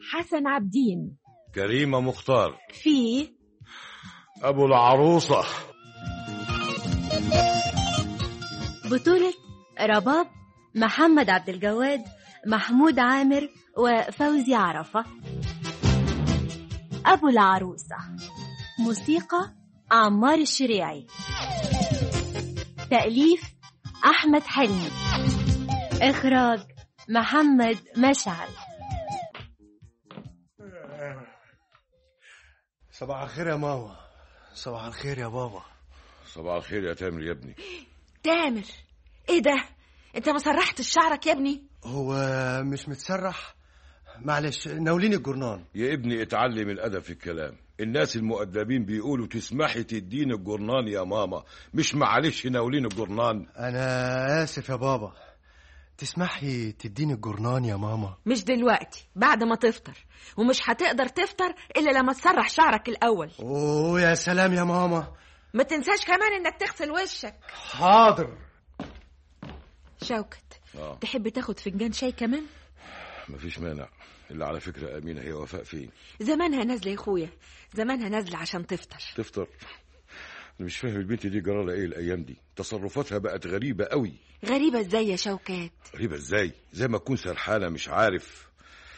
حسن عبدين كريمة مختار في أبو العروسة بطولة رباب محمد عبد الجواد محمود عامر وفوزي عرفة أبو العروسة موسيقى عمار الشريعي تأليف أحمد حلمي إخراج محمد مشعل صباح الخير يا ماما صباح الخير يا بابا صباح الخير يا تامر يا ابني تامر ايه ده انت ما سرحتش شعرك يا ابني هو مش متسرح معلش ناوليني الجرنان يا ابني اتعلم الأدب في الكلام الناس المؤدبين بيقولوا تسمحي تديني الجرنان يا ماما مش معلش ناولين الجرنان انا اسف يا بابا تسمحي تديني الجرنان يا ماما مش دلوقتي بعد ما تفطر ومش هتقدر تفطر الا لما تسرح شعرك الاول اوه يا سلام يا ماما ما تنساش كمان انك تغسل وشك حاضر شوكت اه تحب تاخد فنجان شاي كمان مفيش مانع اللي على فكرة أمينة هي وفاء فين زمانها نازله يا اخويا زمانها نازله عشان تفطر تفطر أنا مش فاهم البنت دي جرالها إيه الأيام دي تصرفاتها بقت غريبة قوي غريبه ازاي يا شوكات غريبة إزاي زي ما تكون سرحانة مش عارف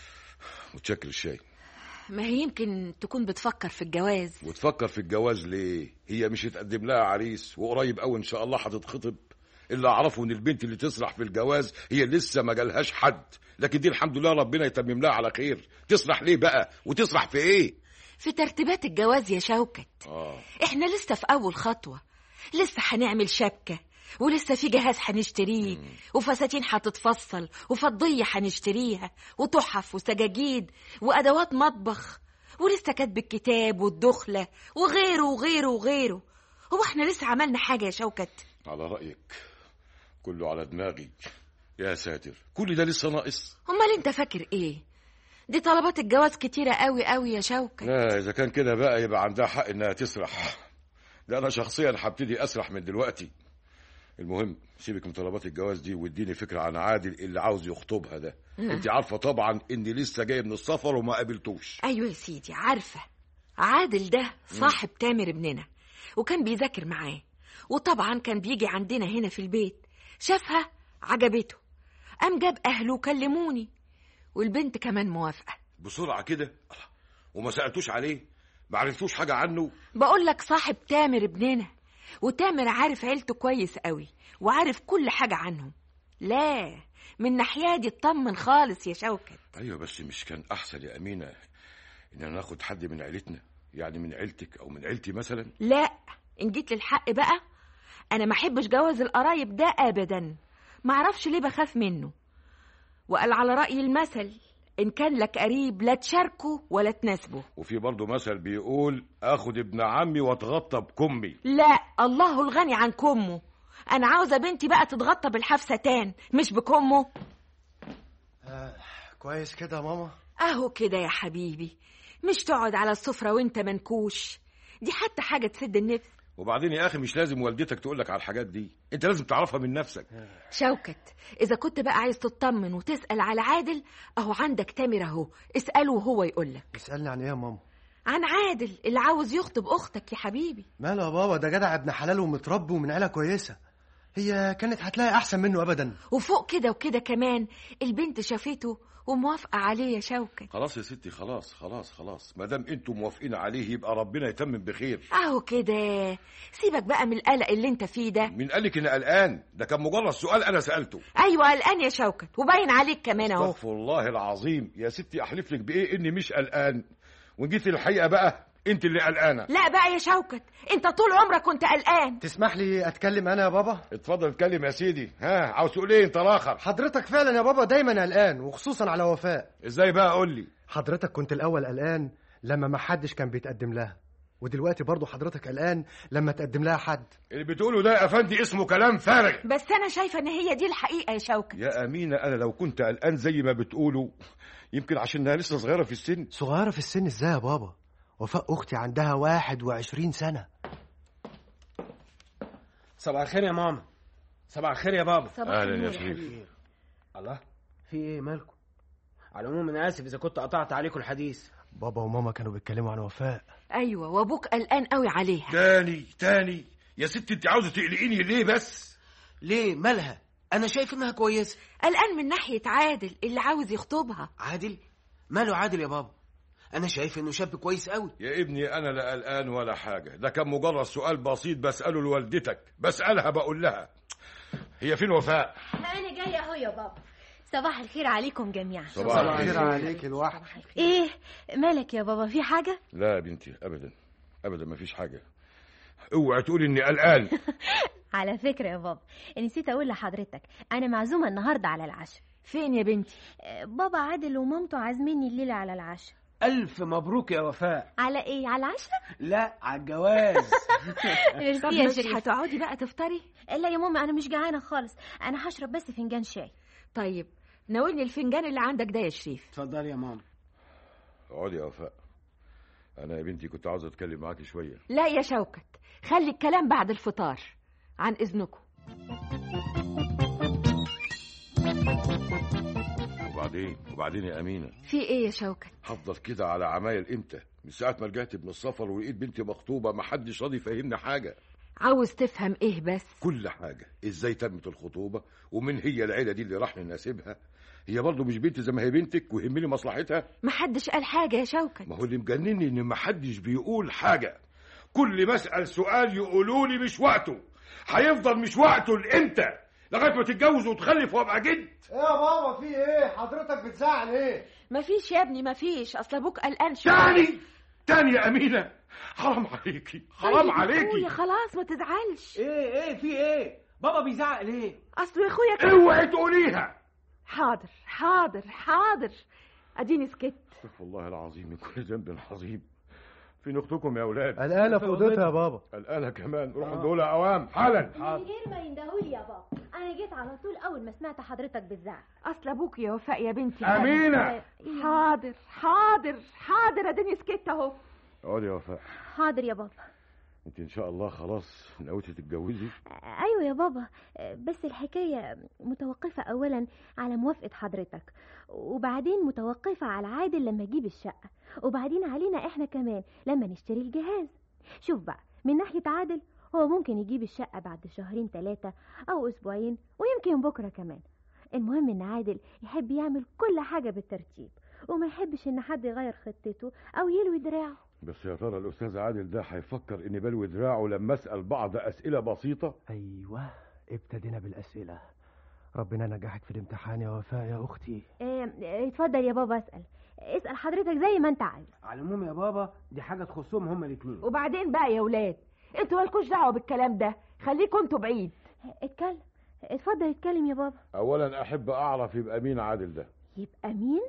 متشكر الشاي ما هي يمكن تكون بتفكر في الجواز وتفكر في الجواز ليه هي مش هتقدم لها عريس وقريب قوي ان شاء الله هتتخطب اللي اعرفه ان البنت اللي تسرح في الجواز هي لسه ما جالهاش حد لكن دي الحمد لله ربنا يتمم لها على خير تسرح ليه بقى وتسرح في ايه في ترتيبات الجواز يا شوكت اه احنا لسه في اول خطوه لسه هنعمل شبكه ولسه في جهاز هنشتريه وفساتين هتتفصل وفضية هنشتريها وتحف وسجاجيد وأدوات مطبخ ولسه كاتب الكتاب والدخلة وغيره وغيره وغيره هو احنا لسه عملنا حاجة يا شوكت على رايك كله على دماغي يا ساتر كل ده لسه ناقص امال انت فاكر ايه دي طلبات الجواز كتيرة قوي قوي يا شوكت لا اذا كان كده بقى يبقى عندها حق انها تسرح ده انا شخصيا هبتدي اسرح من دلوقتي المهم سيبك من طلبات الجواز دي واديني فكره عن عادل اللي عاوز يخطبها ده انت عارفه طبعا اني لسه جاي من السفر وما قابلتوش ايوه يا سيدي عارفة عادل ده صاحب تامر ابننا وكان بيذاكر معاه وطبعا كان بيجي عندنا هنا في البيت شافها عجبته قام جاب اهله وكلموني والبنت كمان موافقة بسرعه كده وما سالتوش عليه ما عرفتوش حاجه عنه بقول لك صاحب تامر ابننا وتامر عارف عيلته كويس قوي وعارف كل حاجة عنهم لا من ناحية دي اطمن خالص يا شوكت ايوه بس مش كان احسن يا امينه اننا ناخد حد من عيلتنا يعني من عيلتك او من عيلتي مثلا لا ان جيت للحق بقى انا ما احبش جواز القرايب ده ابدا ما اعرفش ليه بخاف منه وقال على رأي المثل ان كان لك قريب لا تشاركه ولا تناسبه وفي برضه مثل بيقول اخد ابن عمي واتغطى بكمي لا الله الغني عن كمه انا عاوزه بنتي بقى تتغطى بالحفستان مش بكمه آه كويس كده يا ماما اهو كده يا حبيبي مش تقعد على السفرة وانت منكوش دي حتى حاجة تسد النفس وبعدين يا اخي مش لازم والدتك تقول لك على الحاجات دي انت لازم تعرفها من نفسك شوكت إذا كنت بقى عايز تطمن وتسأل على عادل أهو عندك تامر أهو اسأله وهو يقولك اسألني عن ايه يا ماما عن عادل اللي عاوز يخطب أختك يا حبيبي ماله يا بابا ده جدع ابن حلال ومتربي ومن عيلة كويسة هي كانت هتلاقي احسن منه ابدا وفوق كده وكده كمان البنت شافته وموافقة عليه يا شوكت خلاص يا ستي خلاص خلاص خلاص ما دام انتوا موافقين عليه يبقى ربنا يتمم بخير أهو كده سيبك بقى من القلق اللي انت فيه ده مين قال لك اني قلقان ده كان مجرد سؤال انا سالته أيوة قلقان يا شوكت وباين عليك كمان أهو استغفر الله العظيم يا ستي احلف لك بايه اني مش قلقان وجيت الحقيقه بقى انت اللي قلقانه لا بقى يا شوكت انت طول عمرك كنت قلقان تسمح لي اتكلم انا يا بابا اتفضل اتكلم يا سيدي ها عاوز تقول ايه انت الاخر حضرتك فعلا يا بابا دايما قلقان وخصوصا على وفاء ازاي بقى قول لي حضرتك كنت الاول قلقان لما ما حدش كان بيتقدم لها ودلوقتي برضو حضرتك قلقان لما تقدم لها حد اللي بتقوله ده يا افندي اسمه كلام فارغ بس أنا شايفة إن هي دي الحقيقة يا شوكت يا امينه انا لو كنت قلقان زي ما بتقولوا يمكن عشانها لسه صغيره في السن صغيرة في السن ازاي يا بابا وفاء اختي عندها واحد وعشرين سنة صباح الخير يا ماما صباح الخير يا بابا صباح اهلا يا النور شريف حبيبي. الله في ايه مالكم على العموم انا اسف اذا كنت قطعت عليكم الحديث بابا وماما كانوا بيتكلموا عن وفاء ايوه وابوك قلقان قوي عليها تاني تاني يا ست انت عاوزه تقلقيني ليه بس ليه مالها انا شايف انها كويسه قلقان من ناحيه عادل اللي عاوز يخطبها عادل ماله عادل يا بابا انا شايف انه شاب كويس قوي يا ابني انا لا قلقان ولا حاجه ده كان مجرد سؤال بسيط بساله لوالدتك بسالها بقول لها هي فين وفاء انا جايه اهو يا بابا صباح الخير عليكم جميعا صباح الخير عليك الواحد ايه مالك يا بابا في حاجه لا يا بنتي ابدا ابدا ما فيش حاجه اوعي تقولي اني قلقان على فكره يا بابا نسيت اقول لحضرتك انا معزومه النهارده على العشاء فين يا بنتي آه، بابا عادل ومامته عازميني الليله على العشاء الف مبروك يا وفاء على ايه على العشاء لا على الجواز ميرسي طب يا مش شريف هتقعدي بقى تفطري لا يا ماما انا مش جعانه خالص انا هشرب بس فنجان شاي طيب ناولني الفنجان اللي عندك ده يا شريف اتفضلي يا ماما اقعدي يا وفاء انا يا بنتي كنت عاوز اتكلم معاكي شويه لا يا شوكت خلي الكلام بعد الفطار عن اذنكم وبعدين وبعدين يا امينه في ايه يا شوكت هفضل كده على عمايل امتى من ساعه ما رجعت من السفر ولقيت بنتي مخطوبه ما حدش راضي يفهمني حاجه عاوز تفهم ايه بس كل حاجه ازاي تمت الخطوبه ومن هي العيله دي اللي راح نناسبها هي برضه مش بنتي زي ما هي بنتك ويهمني مصلحتها محدش قال حاجه يا شوكت ما هو اللي مجنني ان ما حدش بيقول حاجه كل ما اسال سؤال يقولوا لي مش وقته هيفضل مش وقته لامتى لغايه ما تتجوز وتخلف وابقى جد ايه يا بابا في ايه حضرتك بتزعل ايه مفيش يا ابني مفيش اصل ابوك قلقان شويه تاني تاني يا امينه حرام عليكي حرام طيب يا عليكي اخويا خلاص ما تزعلش ايه ايه في ايه بابا بيزعق ليه اصل يا اخويا كان- اوعي تقوليها حاضر حاضر حاضر اديني سكت استغفر الله العظيم من كل ذنب عظيم فين اختكم يا اولاد قلقانه في اوضتها يا بابا قلقانه كمان روحوا ادوا اوام حالا من غير ما يندهولي يا بابا انا جيت على طول اول ما سمعت حضرتك بتزعق اصل ابوك يا وفاء يا بنتي امينه حاضر حاضر حاضر اديني سكت اهو اقعدي يا وفاء حاضر يا بابا انت ان شاء الله خلاص ناويتي تتجوزي ايوه يا بابا بس الحكايه متوقفه اولا على موافقه حضرتك وبعدين متوقفه على عادل لما يجيب الشقه وبعدين علينا احنا كمان لما نشتري الجهاز شوف بقى من ناحيه عادل هو ممكن يجيب الشقه بعد شهرين ثلاثه او اسبوعين ويمكن بكره كمان المهم ان عادل يحب يعمل كل حاجه بالترتيب وما يحبش ان حد يغير خطته او يلوي دراعه بس يا ترى الاستاذ عادل ده هيفكر اني بلوي دراعه لما اسال بعض اسئله بسيطه ايوه ابتدينا بالاسئله ربنا نجحك في الامتحان يا وفاء يا اختي اه، اتفضل يا بابا اسال اسال حضرتك زي ما انت عايز على العموم يا بابا دي حاجه تخصهم هما الاثنين وبعدين بقى يا ولاد انتوا مالكوش دعوه بالكلام ده خليكوا انتوا بعيد اتكلم اتفضل اتكلم يا بابا اولا احب اعرف يبقى مين عادل ده يبقى مين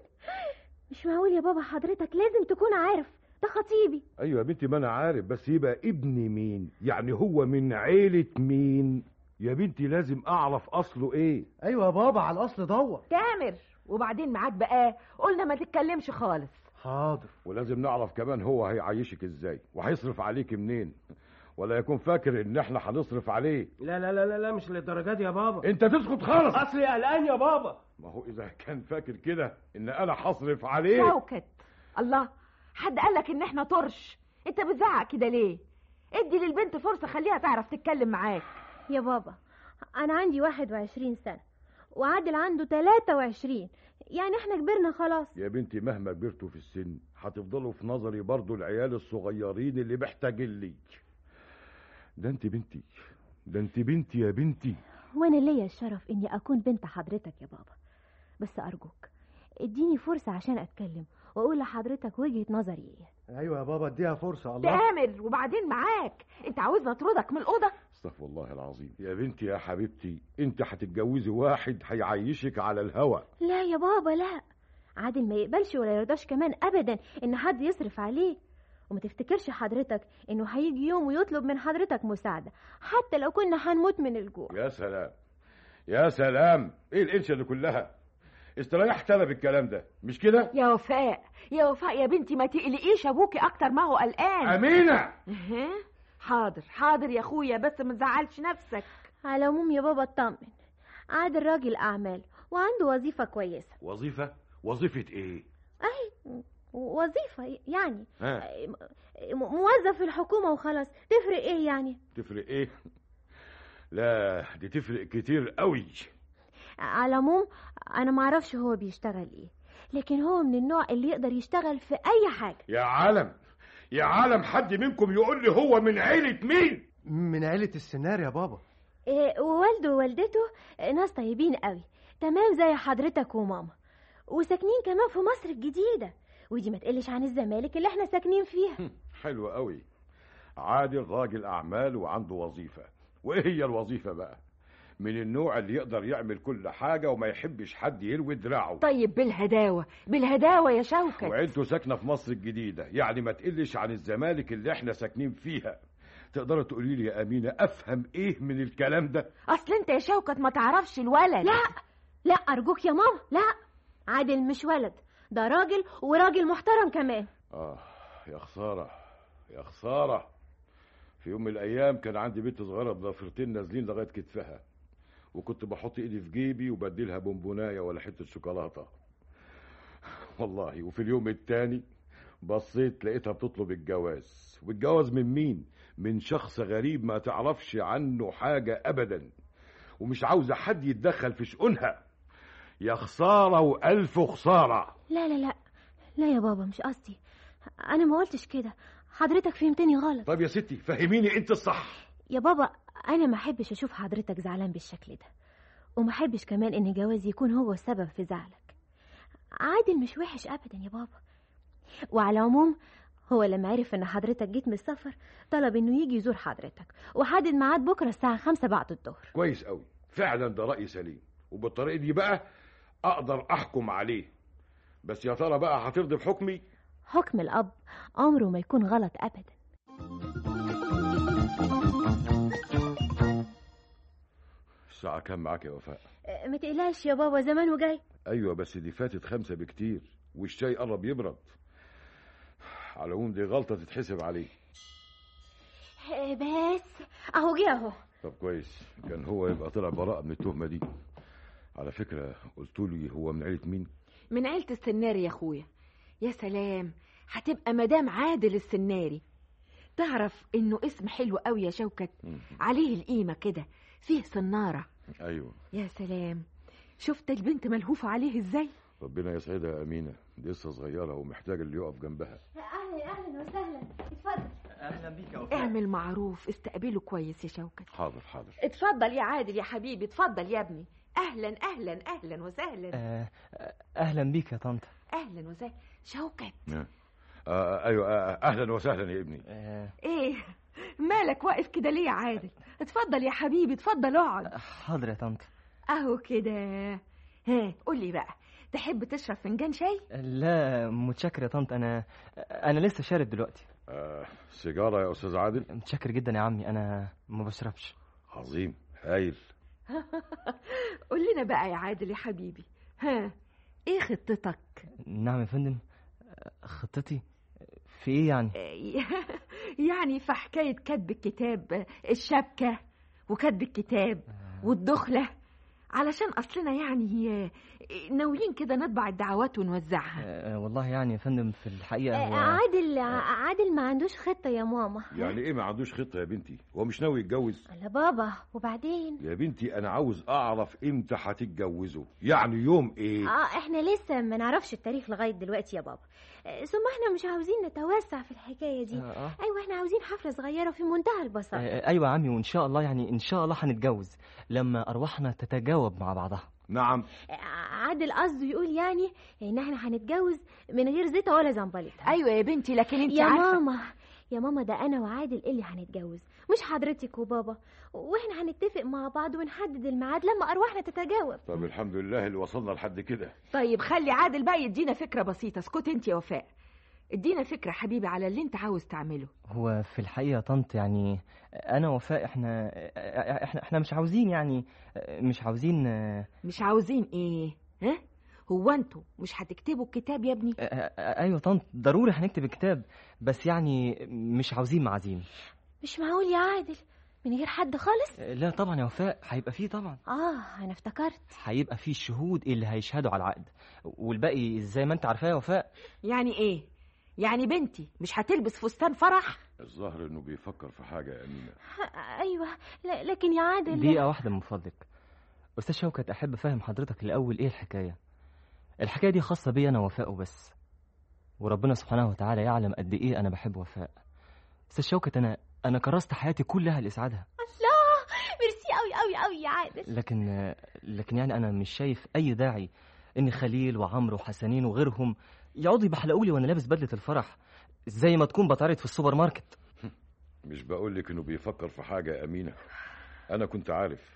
مش معقول يا بابا حضرتك لازم تكون عارف ده خطيبي ايوه يا بنتي ما انا عارف بس يبقى ابن مين يعني هو من عيله مين يا بنتي لازم اعرف اصله ايه ايوه يا بابا على الاصل دور تامر وبعدين معاك بقى قلنا ما تتكلمش خالص حاضر ولازم نعرف كمان هو هيعيشك ازاي وهيصرف عليك منين ولا يكون فاكر ان احنا هنصرف عليه لا لا لا لا, لا مش للدرجات يا بابا انت تسكت خالص اصلي قلقان يا بابا ما هو اذا كان فاكر كده ان انا هصرف عليه شوكت الله حد قالك ان احنا طرش انت بتزعق كده ليه ادي للبنت فرصه خليها تعرف تتكلم معاك يا بابا انا عندي واحد وعشرين سنة وعادل عنده تلاتة وعشرين يعني احنا كبرنا خلاص يا بنتي مهما كبرتوا في السن هتفضلوا في نظري برضو العيال الصغيرين اللي محتاجين لي ده انت بنتي ده انت بنتي يا بنتي وانا ليا الشرف اني اكون بنت حضرتك يا بابا بس ارجوك اديني فرصة عشان اتكلم واقول لحضرتك وجهة نظري ايه ايوه يا بابا اديها فرصه الله تامر وبعدين معاك انت عاوزنا اطردك من الاوضه استغفر الله العظيم يا بنتي يا حبيبتي انت هتتجوزي واحد هيعيشك على الهوى لا يا بابا لا عادل ما يقبلش ولا يرضاش كمان ابدا ان حد يصرف عليه وما تفتكرش حضرتك انه هيجي يوم ويطلب من حضرتك مساعدة حتى لو كنا هنموت من الجوع يا سلام يا سلام ايه القرشه دي كلها استريحت انا بالكلام ده مش كده يا وفاء يا وفاء يا بنتي ما تقلقيش ابوكي اكتر ما هو قلقان امينه أها. حاضر حاضر يا اخويا بس ما تزعلش نفسك على العموم يا بابا اطمن عادل راجل اعمال وعنده وظيفة كويسة وظيفه وظيفه ايه اهي وظيفة يعني ها م- موظف في الحكومة وخلاص تفرق ايه يعني تفرق ايه لا دي تفرق كتير قوي على العموم انا معرفش هو بيشتغل ايه لكن هو من النوع اللي يقدر يشتغل في اي حاجة يا عالم يا عالم حد منكم يقول لي هو من عيلة مين من عيلة السنار يا بابا إيه، ووالده ووالدته ناس طيبين قوي تمام زي حضرتك وماما وساكنين كمان في مصر الجديدة ودي ما تقلش عن الزمالك اللي احنا ساكنين فيها حلو قوي عادل راجل اعمال وعنده وظيفه وايه هي الوظيفه بقى من النوع اللي يقدر يعمل كل حاجه وما يحبش حد يلوي دراعه طيب بالهداوة بالهداوة يا شوكت وعيلته ساكنه في مصر الجديده يعني ما تقلش عن الزمالك اللي احنا ساكنين فيها تقدر تقولي لي يا امينه افهم ايه من الكلام ده اصل انت يا شوكت ما تعرفش الولد لا لا ارجوك يا ماما لا عادل مش ولد ده راجل وراجل محترم كمان اه يا خساره يا خساره في يوم من الايام كان عندي بنت صغيره بضفيرتين نازلين لغايه كتفها وكنت بحط ايدي في جيبي وبديلها بونبونايه ولا حته شوكولاته والله وفي اليوم التاني بصيت لقيتها بتطلب الجواز والجواز من مين من شخص غريب ما تعرفش عنه حاجه ابدا ومش عاوزه حد يتدخل في شؤونها يا خساره والف خساره لا لا لا لا يا بابا مش قصدي انا ما قلتش كده حضرتك فهمتني غلط طب يا ستي فهميني انت الصح يا بابا انا ما احبش اشوف حضرتك زعلان بالشكل ده وما احبش كمان ان جوازي يكون هو السبب في زعلك عادل مش وحش ابدا يا بابا وعلى العموم هو لما عرف ان حضرتك جيت من السفر طلب انه يجي يزور حضرتك وحدد ميعاد بكره الساعه خمسة بعد الظهر كويس قوي فعلا ده رأي سليم وبالطريقة دي بقى أقدر أحكم عليه بس يا ترى بقى هترضي بحكمي حكم الاب عمره ما يكون غلط ابدا الساعة كام معاك يا وفاء أه، ما تقلقش يا بابا زمانه جاي أيوة بس دي فاتت خمسة بكتير والشاي قرب يبرد على العموم دي غلطة تتحسب عليه أه، بس اهو جه اهو طب كويس كان هو يبقى طلع براءة من التهمة دي على فكرة قلت لي هو من عيلة مين من عيلة السناري يا اخويا يا سلام هتبقى مدام عادل السناري تعرف انه اسم حلو قوي يا شوكت مم. عليه القيمة كده فيه صنارة أيوة يا سلام شفت البنت ملهوفة عليه ازاي ربنا يسعدها يا أمينة دي لسه صغيرة ومحتاجة اللي يقف جنبها اهلا اهلا وسهلا اتفضل اهلا بيك يا وفاء اعمل معروف استقبله كويس يا شوكت حاضر حاضر اتفضل يا عادل يا حبيبي اتفضل يا ابني اهلا اهلا اهلا وسهلا آه، آه، اهلا بيك يا طنط اهلا وسهلا شوكت آه. آه أيوة آه أهلا وسهلا يا ابني آه، ايه مالك واقف كده ليه يا عادل اتفضل يا حبيبي اتفضل اقعد حاضر يا طنط اهو كده ها قولي بقى تحب تشرب فنجان شاي لا متشكر يا طنط انا انا لسه شارب دلوقتي آه سيجارة يا أستاذ عادل متشكر جدا يا عمي انا ما بشربش عظيم هايل قول لنا بقى يا عادل يا حبيبي ها ايه خطتك نعم يا فندم آه، خطتي في ايه يعني يعني في حكاية كتب الكتاب الشبكة وكتب الكتاب والدخلة علشان أصلنا يعني ناويين كده نطبع الدعوات ونوزعها آه، والله يعني يا فندم في الحقيقه أه، هو عادل عادل ما عندوش خطه يا ماما يعني ايه ما عندوش خطه يا بنتي هو مش ناوي يتجوز لا بابا وبعدين يا بنتي انا عاوز اعرف امتى هتتجوزوا يعني يوم ايه اه احنا لسه ما نعرفش التاريخ لغايه دلوقتي يا بابا آه، ثم احنا مش عاوزين نتوسع في الحكايه دي آه، آه. ايوه احنا عاوزين حفله صغيره في منتهى البساطه آه، ايوه يا عمي وان شاء الله يعني ان شاء الله هنتجوز لما ارواحنا تتجاوب مع بعضها نعم آه، عادل قصده يقول يعني ان احنا هنتجوز من غير زيطه ولا زنبليطه أيوة يا بنتي لكن انت يا عارفة ماما يا ماما ده انا وعادل اللي هنتجوز مش حضرتك وبابا واحنا هنتفق مع بعض ونحدد الميعاد لما ارواحنا تتجاوب طب الحمد لله اللي وصلنا لحد كده طيب خلي عادل بقى يدينا فكرة بسيطة اسكت انت يا وفاء ادينا فكرة حبيبي على اللي انت عاوز تعمله هو في الحقيقة يا طنط يعني أنا وفاء إحنا إحنا إحنا مش عاوزين يعني مش عاوزين مش عاوزين ايه ها هو انتوا مش هتكتبوا الكتاب يا ابني أيوة طنط ضروري هنكتب الكتاب بس يعني مش عاوزين معازيم مش معقول يا عادل من غير حد خالص لا طبعا يا وفاء هيبقى فيه طبعا اه انا افتكرت هيبقى فيه الشهود اللي هيشهدوا على العقد والباقي زي ما انت عارفاه يا وفاء يعني ايه يعني بنتي مش هتلبس فستان فرح الظاهر انه بيفكر في حاجه يا امينه ه- ايوه ل- لكن يا عادل دقيقة واحدة من فضلك أستاذ شوكت أحب أفهم حضرتك الأول إيه الحكاية الحكاية دي خاصة بي أنا وفاء وبس وربنا سبحانه وتعالى يعلم قد إيه أنا بحب وفاء أستاذ شوكت أنا أنا كرست حياتي كلها لإسعادها الله ميرسي قوي قوي قوي يا عادل لكن لكن يعني أنا مش شايف أي داعي إن خليل وعمرو وحسنين وغيرهم يقعدوا يبحلقوا لي وأنا لابس بدلة الفرح زي ما تكون بتعرض في السوبر ماركت مش بقول لك انه بيفكر في حاجه يا امينه انا كنت عارف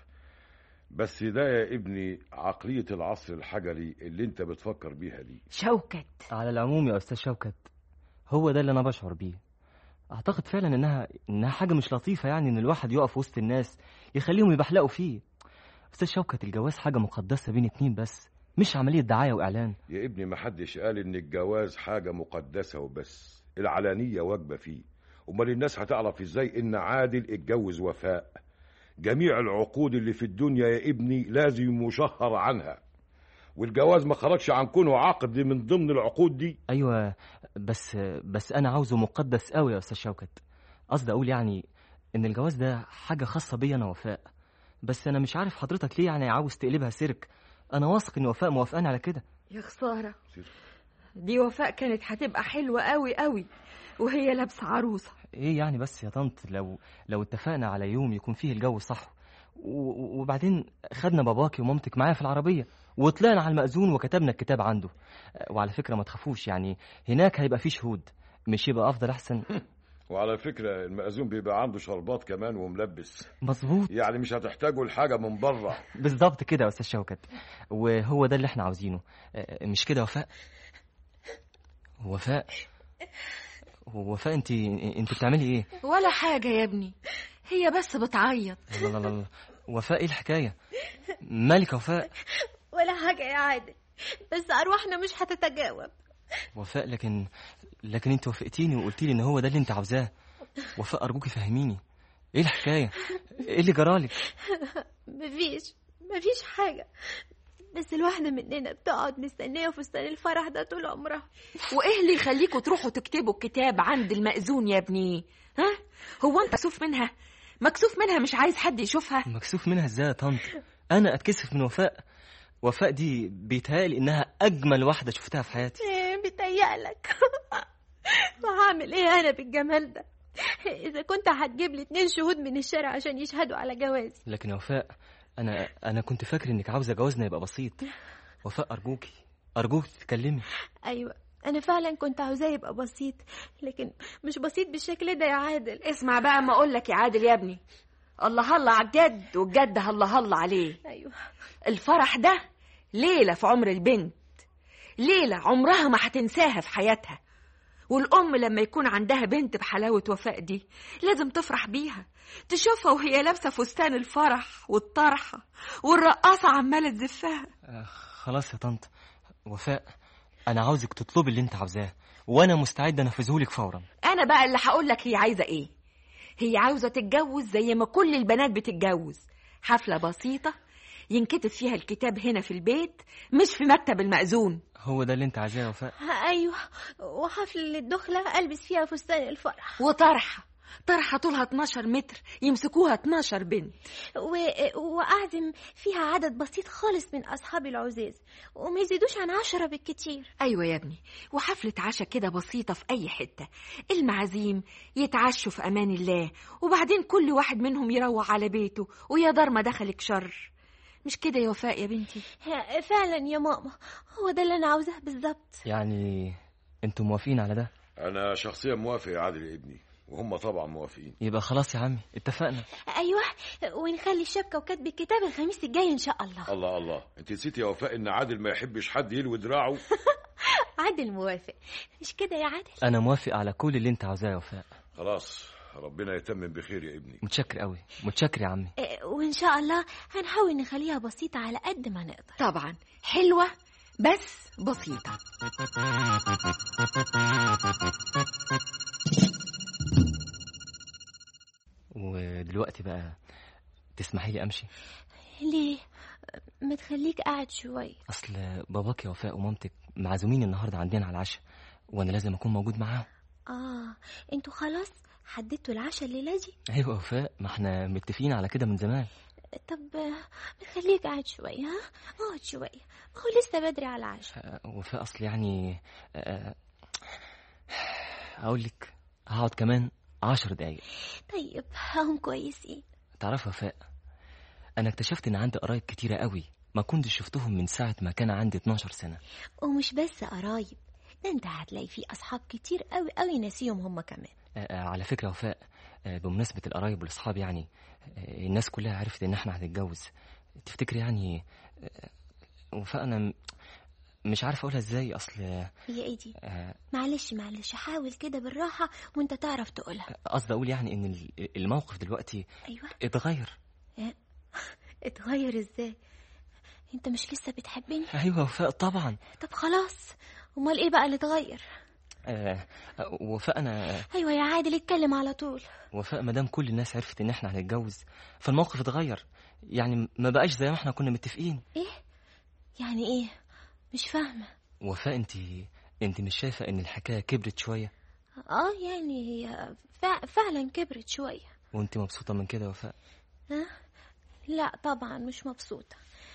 بس ده يا ابني عقليه العصر الحجري اللي انت بتفكر بيها دي شوكت على العموم يا أستاذ شوكت هو ده اللي أنا بشعر بيه أعتقد فعلا إنها إنها حاجة مش لطيفة يعني إن الواحد يقف وسط الناس يخليهم يبحلقوا فيه أستاذ شوكت الجواز حاجة مقدسة بين اتنين بس مش عملية دعاية وإعلان يا ابني ما حدش قال ان الجواز حاجه مقدسه وبس العلانيه واجبه فيه امال الناس هتعرف ازاي ان عادل اتجوز وفاء جميع العقود اللي في الدنيا يا ابني لازم يشهر عنها والجواز ما خرجش عن كونه عقد من ضمن العقود دي أيوة بس بس أنا عاوزه مقدس قوي يا أستاذ شوكت قصدي أقول يعني إن الجواز ده حاجة خاصة بيا أنا وفاء بس أنا مش عارف حضرتك ليه يعني عاوز تقلبها سيرك أنا واثق إن وفاء موافقاني على كده يا خسارة دي وفاء كانت هتبقى حلوة قوي قوي وهي لابسة عروسة ايه يعني بس يا طنط لو لو اتفقنا على يوم يكون فيه الجو صح و- و- وبعدين خدنا باباكي ومامتك معايا في العربية وطلعنا على المأذون وكتبنا الكتاب عنده أه، وعلى فكرة ما تخافوش يعني هناك هيبقى فيه شهود مش يبقى أفضل أحسن وعلى فكره المأذون بيبقى عنده شربات كمان وملبس مظبوط يعني مش هتحتاجوا لحاجه من بره بالظبط كده يا أستاذ شوكت وهو ده اللي احنا عاوزينه أه، مش كده وفاء وفاء وفاء انت انت بتعملي ايه ولا حاجة يا ابني هي بس بتعيط لا لا لا لا. وفاء ايه الحكاية مالك يا وفاء ولا حاجه يا عادل بس ارواحنا مش هتتجاوب وفاء لكن لكن انت وافقتيني وقلتي لي ان هو ده اللي انت عاوزاه وفاء ارجوكي فهميني ايه الحكايه ايه اللي جرالك مفيش مفيش حاجه بس الواحده مننا بتقعد مستنيه فستان الفرح ده طول عمرها وايه اللي يخليكوا تروحوا تكتبوا الكتاب عند المأذون يا ابني ها هو انت مكسوف منها مكسوف منها مش عايز حد يشوفها مكسوف منها ازاي يا طنط انا اتكسف من وفاء وفاء دي بيتهيألي انها اجمل واحده شفتها في حياتي ايه بيتهيألك وهعمل ايه انا بالجمال ده اذا كنت هتجيب لي اتنين شهود من الشارع عشان يشهدوا على جوازي لكن يا وفاء انا انا كنت فاكر انك عاوزه جوازنا يبقى بسيط وفاء ارجوكي ارجوكي تتكلمي ايوه انا فعلا كنت عاوزاه يبقى بسيط لكن مش بسيط بالشكل ده يا عادل اسمع بقى ما اقول لك يا عادل يا ابني الله الله على الجد والجد الله الله عليه ايوه الفرح ده ليلة في عمر البنت ليلة عمرها ما هتنساها في حياتها والأم لما يكون عندها بنت بحلاوة وفاء دي لازم تفرح بيها تشوفها وهي لابسة فستان الفرح والطرحة والرقاصة عمالة تزفها آه، خلاص يا طنط وفاء انا عاوزك تطلبي اللي انت عاوزاه وانا مستعد انفذهولك فورا أنا بقى اللي هقول لك هي عايزة إيه هي عاوزة تتجوز زي ما كل البنات بتتجوز حفلة بسيطة ينكتب فيها الكتاب هنا في البيت مش في مكتب المأذون هو ده اللي انت عايزاه يا وفاء ايوه وحفل الدخله البس فيها فستان الفرح وطرحة طرحة طولها 12 متر يمسكوها 12 بنت و... واعزم فيها عدد بسيط خالص من اصحاب العزاز وما يزيدوش عن عشرة بالكتير ايوه يا ابني وحفله عشاء كده بسيطه في اي حته المعازيم يتعشوا في امان الله وبعدين كل واحد منهم يروح على بيته ويا دار ما دخلك شر مش كده يا وفاء يا بنتي فعلا يا ماما هو ده اللي انا عاوزاه بالظبط يعني انتوا موافقين على ده انا شخصيا موافق يا عادل يا ابني وهم طبعا موافقين يبقى خلاص يا عمي اتفقنا ايوه ونخلي الشبكه وكاتب الكتاب الخميس الجاي ان شاء الله الله الله انت نسيتي يا وفاء ان عادل ما يحبش حد يلوي دراعه عادل موافق مش كده يا عادل انا موافق على كل اللي انت عاوزاه يا وفاء خلاص ربنا يتمم بخير يا ابني متشكر قوي متشكر يا عمي إيه، وان شاء الله هنحاول نخليها بسيطه على قد ما نقدر طبعا حلوه بس بسيطه ودلوقتي بقى تسمحي لي امشي ليه ما تخليك قاعد شوية اصل باباك يا وفاء ومامتك معزومين النهارده عندنا على العشاء وانا لازم اكون موجود معاهم اه انتوا خلاص حددتوا العشاء الليلة دي ايوه يا وفاء ما احنا متفقين على كده من زمان طب آه، ما تخليك قاعد شوية ها اقعد شوية ما هو لسه بدري على العشاء آه، وفاء اصل يعني آه، اقول لك هقعد كمان عشر دقايق طيب هم كويسين تعرف يا وفاء انا اكتشفت ان عندي قرايب كتيره قوي ما كنتش شفتهم من ساعه ما كان عندي 12 سنه ومش بس قرايب ده انت هتلاقي فيه اصحاب كتير قوي قوي ناسيهم هم كمان آه، آه، على فكره يا وفاء آه، بمناسبه القرايب والاصحاب يعني آه، الناس كلها عرفت ان احنا هنتجوز تفتكر يعني آه، وفاء انا م- مش عارف اقولها ازاي اصل هي ايه دي آه، معلش معلش حاول كده بالراحة وانت تعرف تقولها قصدي اقول يعني ان ال- الموقف دلوقتي ايوه اتغير اتغير ازاي انت مش لسه بتحبني ايوه وفاء طبعا طب خلاص امال ايه بقى اللي اتغير آه، آه، وفاء انا ايوه يا عادل اتكلم على طول وفاء ما دام كل الناس عرفت ان احنا هنتجوز فالموقف اتغير يعني ما بقاش زي ما احنا كنا متفقين ايه يعني ايه مش فاهمة وفاء انت انت مش شايفه ان الحكايه كبرت شويه اه يعني هي فع- فعلا كبرت شوية وانت مبسوطه من كده يا وفاء ها لا طبعا مش مبسوطة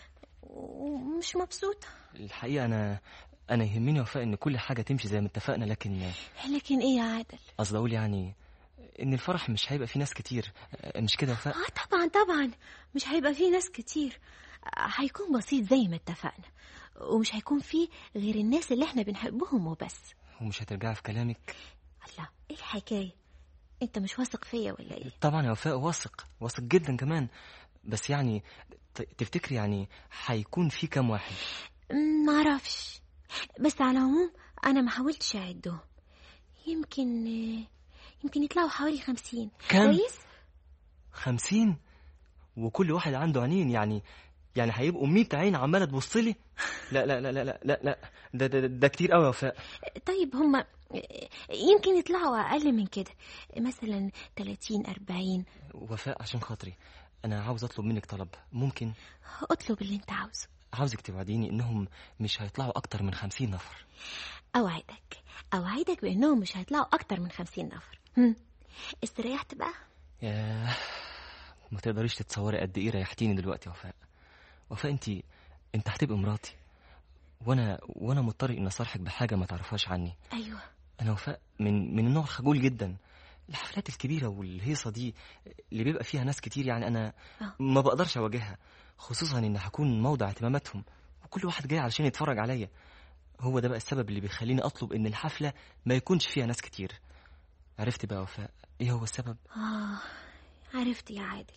ومش مبسوطة الحقيقه انا انا يهمني يا وفاء ان كل حاجه تمشي زي ما اتفقنا لكن لكن ايه يا عادل قصدي اقول يعني ان الفرح مش هيبقى فيه ناس كتير آه، مش كده يا وفاء اه طبعا طبعا مش هيبقى فيه ناس كتير آه، هيكون بسيط زي ما اتفقنا ومش هيكون فيه غير الناس اللي احنا بنحبهم وبس ومش هترجعي في كلامك الله ايه الحكاية انت مش واثق فيا ولا ايه طبعا يا وفاء واثق واثق جدا كمان بس يعني ت- تفتكري يعني هيكون في كام واحد مم، معرفش بس على العموم انا ما حاولتش اعدهم يمكن آه، يمكن يطلعوا حوالي خمسين كام كويس خمسين وكل واحد عنده عينين يعني يعني هيبقوا 100 عين عماله تبص لي لا لا لا لا لا لا, لا. ده, ده, ده كتير قوي يا وفاء طيب هما يمكن يطلعوا أقل من كده مثلا 30 40 وفاء عشان خاطري انا عاوز اطلب منك طلب ممكن اطلب اللي انت عاوزه عاوزك توعديني انهم مش هيطلعوا اكتر من خمسين نفر أوعدك أوعدك بأنهم مش هيطلعوا أكتر من 50 نفر هم. استريحت بقى ياه ما تقدريش تتصوري قد ايه ريحتيني دلوقتي يا وفاء وفاء انت انت هتبقي مراتي وانا وانا مضطر ان اصارحك بحاجه ما تعرفهاش عني أيوه انا وفاء من من النوع الخجول جدا الحفلات الكبيره والهيصه دي اللي بيبقى فيها ناس كتير يعني انا آه. ما بقدرش اواجهها خصوصا ان هكون موضع اهتماماتهم وكل واحد جاي علشان يتفرج عليا هو ده بقى السبب اللي بيخليني اطلب ان الحفله ما يكونش فيها ناس كتير عرفت بقى يا وفاء ايه هو السبب آه عرفت يا عادل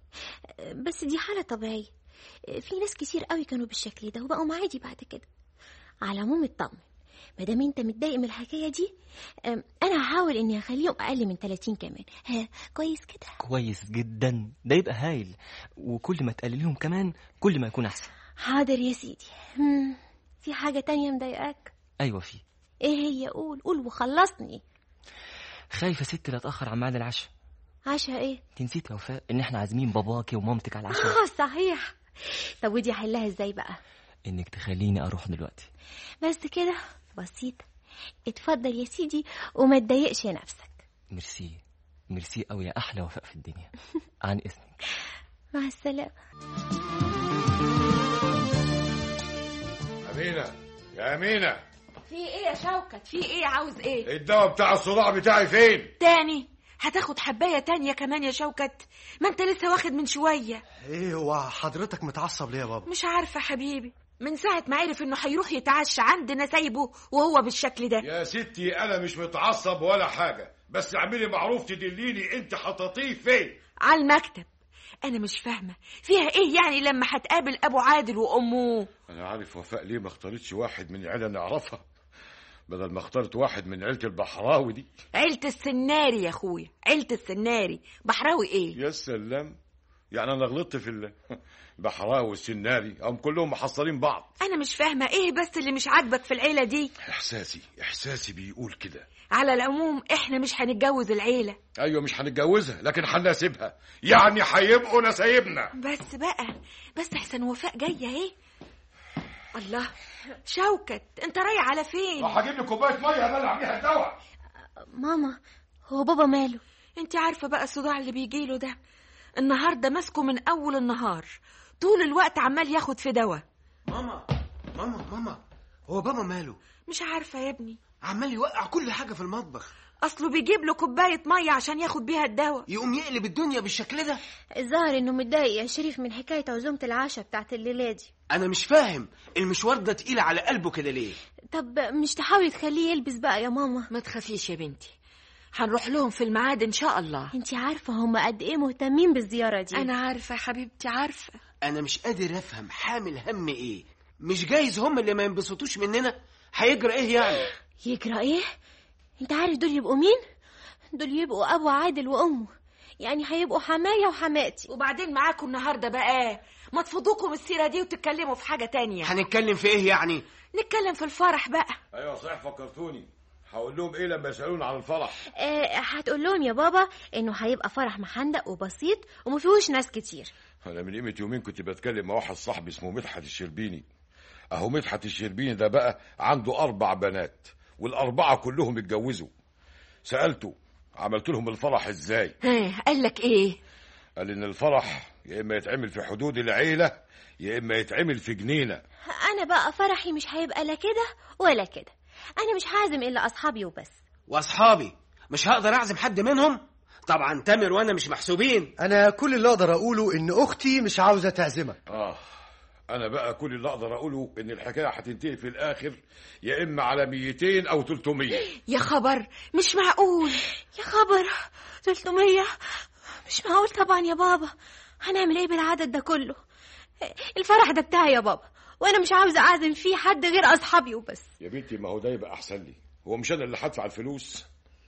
بس دي حالة طبيعية في ناس كتير قوي كانوا بالشكل ده وبقوا عادي بعد كده على العموم اطمن ما دام انت متضايق من الحكايه دي أم، انا هحاول اني اخليهم اقل من 30 كمان ها كويس كده كويس جدا ده يبقى هايل وكل ما تقلليهم كمان كل ما يكون احسن حاضر يا سيدي هم، في حاجه تانية مضايقاك ايوه في ايه هي قول قول وخلصني خايفه ست لا اتاخر عن ميعاد العشاء عشا ايه انت نسيت يا وفاء ان احنا عازمين باباكي ومامتك على العشاء اه صحيح طب ودي احلها ازاي بقى انك تخليني اروح دلوقتي بس كده بسيط اتفضل يا سيدي وما تضايقش نفسك ميرسي ميرسي قوي يا احلى وفاء في الدنيا عن اذنك مع السلامه أمينة يا أمينة في ايه يا شوكت في ايه عاوز ايه الدواء بتاع الصداع بتاعي فين؟ تاني هتاخد حبايه تانية كمان يا شوكت ما انت لسه واخد من شويه ايه هو حضرتك متعصب ليه يا بابا مش عارفه حبيبي من ساعه ما عرف انه هيروح يتعشى عندنا سايبه وهو بالشكل ده يا ستي أنا مش متعصب ولا حاجة بس اعملي معروف تدليني أنت حطيتيه فين؟ على المكتب انا مش فاهمه فيها ايه يعني لما هتقابل ابو عادل وامه أنا عارف وفاء ليه ما اختارتش واحد من عيلة نعرفها بدل ما اخترت واحد من عيلة البحراوي دي عيله السناري يا اخويا عيله السناري بحراوي ايه يا سلام يعني انا غلطت في ال- البحراوي والسناري هم كلهم محصلين بعض انا مش فاهمه ايه بس اللي مش عاجبك في العيله دي احساسي احساسي بيقول كده على العموم احنا مش هنتجوز العيله ايوه مش هنتجوزها لكن هنسيبها يعني هيبقوا نسايبنا بس بقى بس احسن وفاء جايه اهي الله شوكت انت رايح على فين راح اجيب لي كوبايه ميه ابلع بيها الدواء ماما هو بابا ماله انت عارفه بقى الصداع اللي بيجيله ده النهارده ماسكه من اول النهار طول الوقت عمال ياخد في دواء ماما ماما ماما هو بابا ماله مش عارفه يا ابني عمال يوقع كل حاجه في المطبخ اصله بيجيب له كوبايه ميه عشان ياخد بيها الدواء يقوم يقلب الدنيا بالشكل ده الظاهر انه متضايق يا شريف من حكايه عزومه العشاء بتاعت الليله دي انا مش فاهم المشوار ده تقيل على قلبه كده ليه طب مش تحاولي تخليه يلبس بقى يا ماما ما تخافيش يا بنتي هنروح لهم في الميعاد ان شاء الله انت عارفه هم قد ايه مهتمين بالزياره دي انا عارفه يا حبيبتي عارفه انا مش قادر افهم حامل هم ايه مش جايز هم اللي ما ينبسطوش مننا هيجرى ايه يعني يجرى ايه انت عارف دول يبقوا مين دول يبقوا ابو عادل وامه يعني هيبقوا حمايه وحماتي وبعدين معاكم النهارده بقى ما تفضوكم السيره دي وتتكلموا في حاجه تانية هنتكلم في ايه يعني نتكلم في الفرح بقى ايوه صحيح فكرتوني هقول لهم ايه لما يسالوني عن الفرح آه هتقول لهم يا بابا انه هيبقى فرح محندق وبسيط وما فيهوش ناس كتير انا من قيمه يومين كنت بتكلم مع واحد صاحبي اسمه مدحت الشربيني اهو مدحت الشربيني ده بقى عنده اربع بنات والاربعه كلهم اتجوزوا سالته عملت لهم الفرح ازاي ها قال لك ايه قال ان الفرح يا اما يتعمل في حدود العيله يا اما يتعمل في جنينه انا بقى فرحي مش هيبقى لا كده ولا كده انا مش هعزم الا اصحابي وبس واصحابي مش هقدر اعزم حد منهم طبعا تامر وانا مش محسوبين انا كل اللي اقدر اقوله ان اختي مش عاوزه تعزمك اه انا بقى كل اللي اقدر اقوله ان الحكايه هتنتهي في الاخر يا اما على 200 او 300 يا خبر مش معقول يا خبر 300 مش معقول طبعا يا بابا هنعمل ايه بالعدد ده كله الفرح ده بتاعي يا بابا وانا مش عاوزه اعزم فيه حد غير اصحابي وبس يا بنتي ما هو ده يبقى احسن لي هو مش انا اللي هدفع الفلوس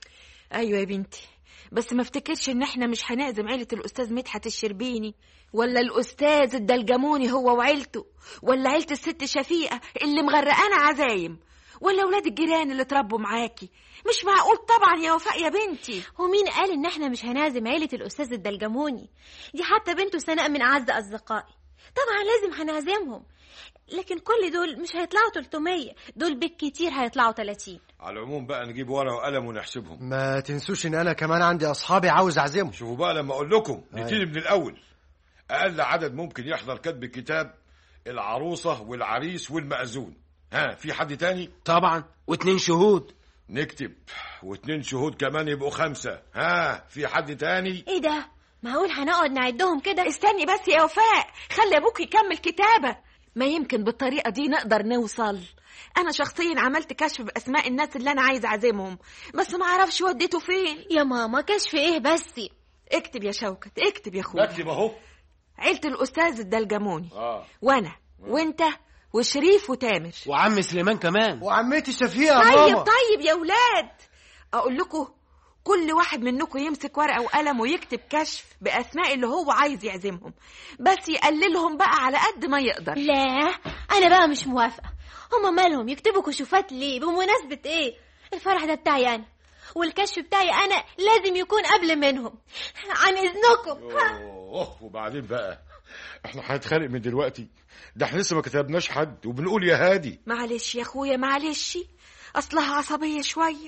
ايوه يا بنتي بس ما افتكرش ان احنا مش هنعزم عيله الاستاذ مدحت الشربيني ولا الاستاذ الدلجموني هو وعيلته ولا عيله الست شفيقه اللي مغرقانه عزايم ولا ولاد الجيران اللي اتربوا معاكي مش معقول طبعا يا وفاء يا بنتي ومين قال ان احنا مش هنعزم عيله الاستاذ الدلجموني دي حتى بنته سناء من اعز اصدقائي طبعا لازم هنعزمهم لكن كل دول مش هيطلعوا 300 دول بالكتير هيطلعوا 30 على العموم بقى نجيب ورقه وقلم ونحسبهم ما تنسوش ان انا كمان عندي اصحابي عاوز اعزمهم شوفوا بقى لما اقول لكم نبتدي أيوة. من الاول اقل عدد ممكن يحضر كتب الكتاب العروسه والعريس والمأذون ها في حد تاني طبعا واتنين شهود نكتب واتنين شهود كمان يبقوا خمسة ها في حد تاني ايه ده معقول هنقعد نعدهم كده استني بس يا وفاء خلي ابوك يكمل كتابه ما يمكن بالطريقه دي نقدر نوصل انا شخصيا عملت كشف باسماء الناس اللي انا عايز اعزمهم بس ما اعرفش وديته فين يا ماما كشف ايه بس اكتب يا شوكت اكتب يا اخويا نكتب اهو عيله الاستاذ الدلجموني اه وانا وانت وشريف وتامر وعم سليمان كمان وعمتي شفيقه يا طيب ماما طيب يا ولاد اقول لكم كل واحد منكم يمسك ورقه وقلم ويكتب كشف باسماء اللي هو عايز يعزمهم بس يقللهم بقى على قد ما يقدر لا انا بقى مش موافقه هما مالهم يكتبوا كشوفات ليه بمناسبه ايه الفرح ده بتاعي انا والكشف بتاعي انا لازم يكون قبل منهم عن اذنكم اوه وبعدين بقى احنا هنتخانق من دلوقتي ده احنا لسه ما كتبناش حد وبنقول يا هادي معلش يا اخويا معلش اصلها عصبيه شويه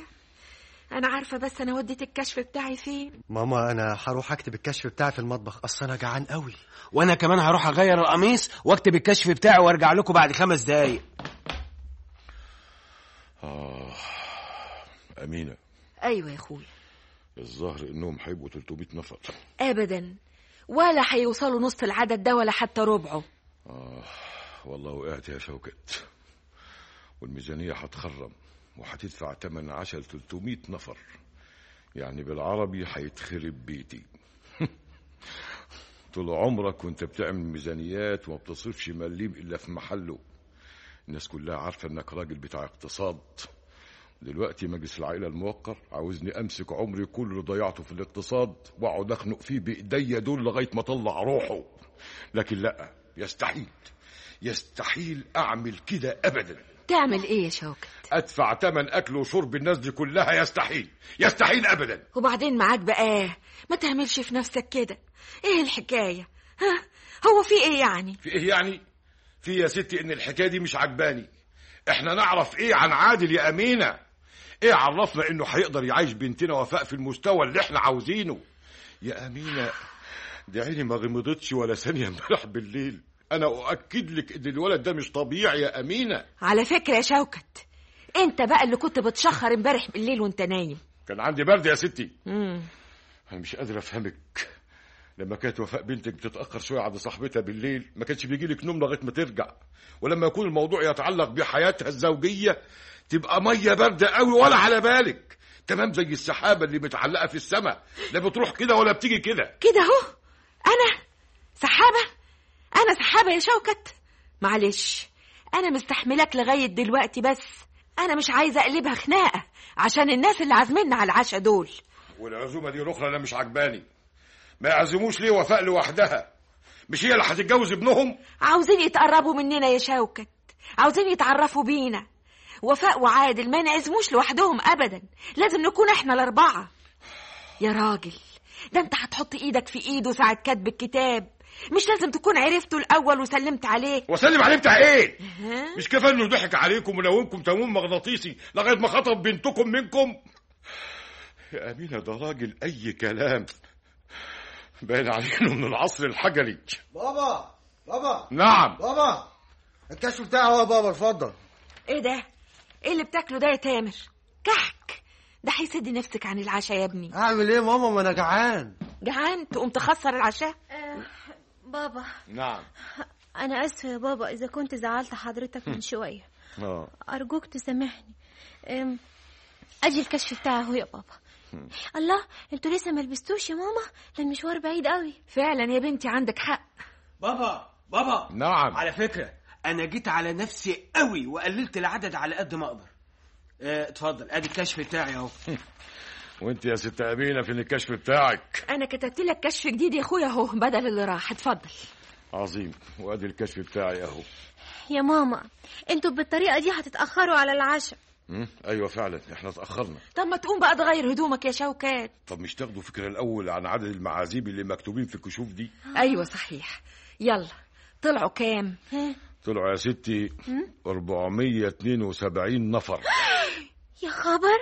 انا عارفه بس انا وديت الكشف بتاعي فين ماما انا هروح اكتب الكشف بتاعي في المطبخ اصل انا جعان قوي وانا كمان هروح اغير القميص واكتب الكشف بتاعي وارجع لكم بعد خمس دقايق اه امينه ايوه يا اخويا الظاهر انهم هيبقوا 300 نفر ابدا ولا هيوصلوا نص العدد ده ولا حتى ربعه اه والله وقعت يا شوكت والميزانيه هتخرم وهتدفع تمن عشر 300 نفر يعني بالعربي هيتخرب بيتي طول عمرك وانت بتعمل ميزانيات وما بتصرفش مليم الا في محله الناس كلها عارفه انك راجل بتاع اقتصاد دلوقتي مجلس العائلة الموقر عاوزني أمسك عمري كله اللي ضيعته في الاقتصاد وأقعد أخنق فيه بإيديا دول لغاية ما أطلع روحه لكن لا يستحيل يستحيل أعمل كده أبدا تعمل ايه يا شوكت أدفع تمن أكل وشرب الناس دي كلها يستحيل يستحيل أبدا وبعدين معاك بقى ما تعملش في نفسك كده ايه الحكايه ها هو في ايه يعني في إيه يعني؟ في يا ستي إن الحكاية دي مش عجباني إحنا نعرف إيه عن عادل يا أمينة إيه عرفنا إنه هيقدر يعيش بنتنا وفاء في المستوى اللي إحنا عاوزينه يا أمينة دي عيني ما غمضتش ولا ثانية امبارح بالليل أنا أؤكد لك إن الولد ده مش طبيعي يا أمينة على فكره يا شوكت انت بقى اللي كنت بتشخر امبارح بالليل وانت نايم كان عندي برد يا ستي مم. أنا مش قادر أفهمك لما كانت وفاء بنتك بتتأخر شوية عند صاحبتها بالليل ما كانش بيجي لك نوم لغاية ما ترجع ولما يكون الموضوع يتعلق بحياتها الزوجية تبقى مية باردة قوي ولا على بالك تمام زي السحابة اللي متعلقة في السماء لا بتروح كده ولا بتيجي كده كده اهو انا سحابه انا سحابه يا شوكت معلش انا مستحملك لغايه دلوقتي بس انا مش عايزه اقلبها خناقه عشان الناس اللي عازميننا على العشاء دول والعزومة دي الأخرى أنا مش عجباني ما يعزموش ليه وفاء لوحدها مش هي اللي هتتجوز ابنهم عاوزين يتقربوا مننا يا شوكت عاوزين يتعرفوا بينا وفاء وعادل ما نعزموش لوحدهم ابدا لازم نكون احنا الاربعه يا راجل ده انت هتحط ايدك في ايده ساعه كتب الكتاب مش لازم تكون عرفته الاول وسلمت عليه وسلم عليه بتاع ايه ها؟ مش كفايه انه ضحك عليكم ونومكم تموم مغناطيسي لغايه ما خطب بنتكم منكم يا امينه ده راجل اي كلام باين عليه انه من العصر الحجري بابا بابا نعم بابا الكشف بتاعي اهو يا بابا اتفضل ايه ده ايه اللي بتاكله ده يا تامر كحك ده هيسد نفسك عن العشاء يا ابني اعمل ايه ماما ما انا جعان جعان تقوم تخسر العشاء بابا نعم أنا آسفة يا بابا إذا كنت زعلت حضرتك من شوية اه أرجوك تسامحني أم، أجي الكشف بتاعي أهو يا بابا الله انتوا لسه ما لبستوش يا ماما ده المشوار بعيد قوي فعلا يا بنتي عندك حق بابا بابا نعم على فكرة أنا جيت على نفسي قوي وقللت العدد على قد ما أقدر اه، اتفضل ادي الكشف بتاعي اهو وانت يا ست امينه فين الكشف بتاعك انا كتبت لك كشف جديد يا اخويا اهو بدل اللي راح اتفضل عظيم وادي الكشف بتاعي اهو يا ماما انتوا بالطريقة دي هتتأخروا على العشاء مم، ايوه فعلا احنا اتاخرنا طب ما تقوم بقى تغير هدومك يا شوكات طب مش تاخدوا فكره الاول عن عدد المعازيم اللي مكتوبين في الكشوف دي ايوه صحيح يلا طلعوا كام طلعوا يا ستي 472 نفر يا خبر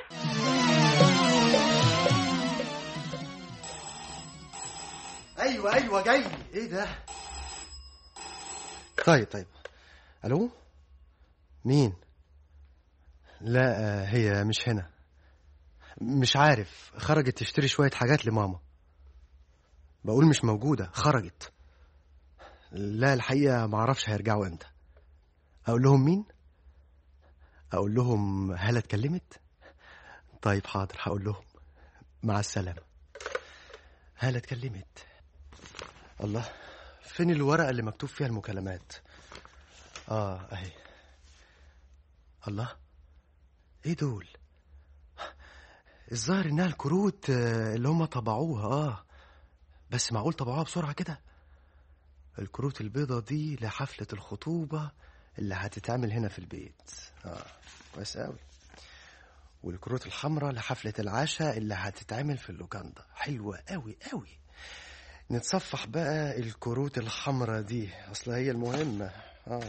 ايوه ايوه جاي ايه ده طيب طيب الو مين لا آه، هي مش هنا مش عارف خرجت تشتري شوية حاجات لماما بقول مش موجودة خرجت لا الحقيقة معرفش هيرجعوا امتى اقول لهم مين اقول لهم هلا اتكلمت طيب حاضر هقول لهم مع السلامة هلا اتكلمت الله فين الورقة اللي مكتوب فيها المكالمات اه اهي الله ايه دول الظاهر انها الكروت آه، اللي هم طبعوها اه بس معقول طبعوها بسرعة كده الكروت البيضة دي لحفلة الخطوبة اللي هتتعمل هنا في البيت اه كويس قوي والكروت الحمراء لحفلة العشاء اللي هتتعمل في اللوكاندا حلوة قوي قوي نتصفح بقى الكروت الحمراء دي اصل هي المهمة اه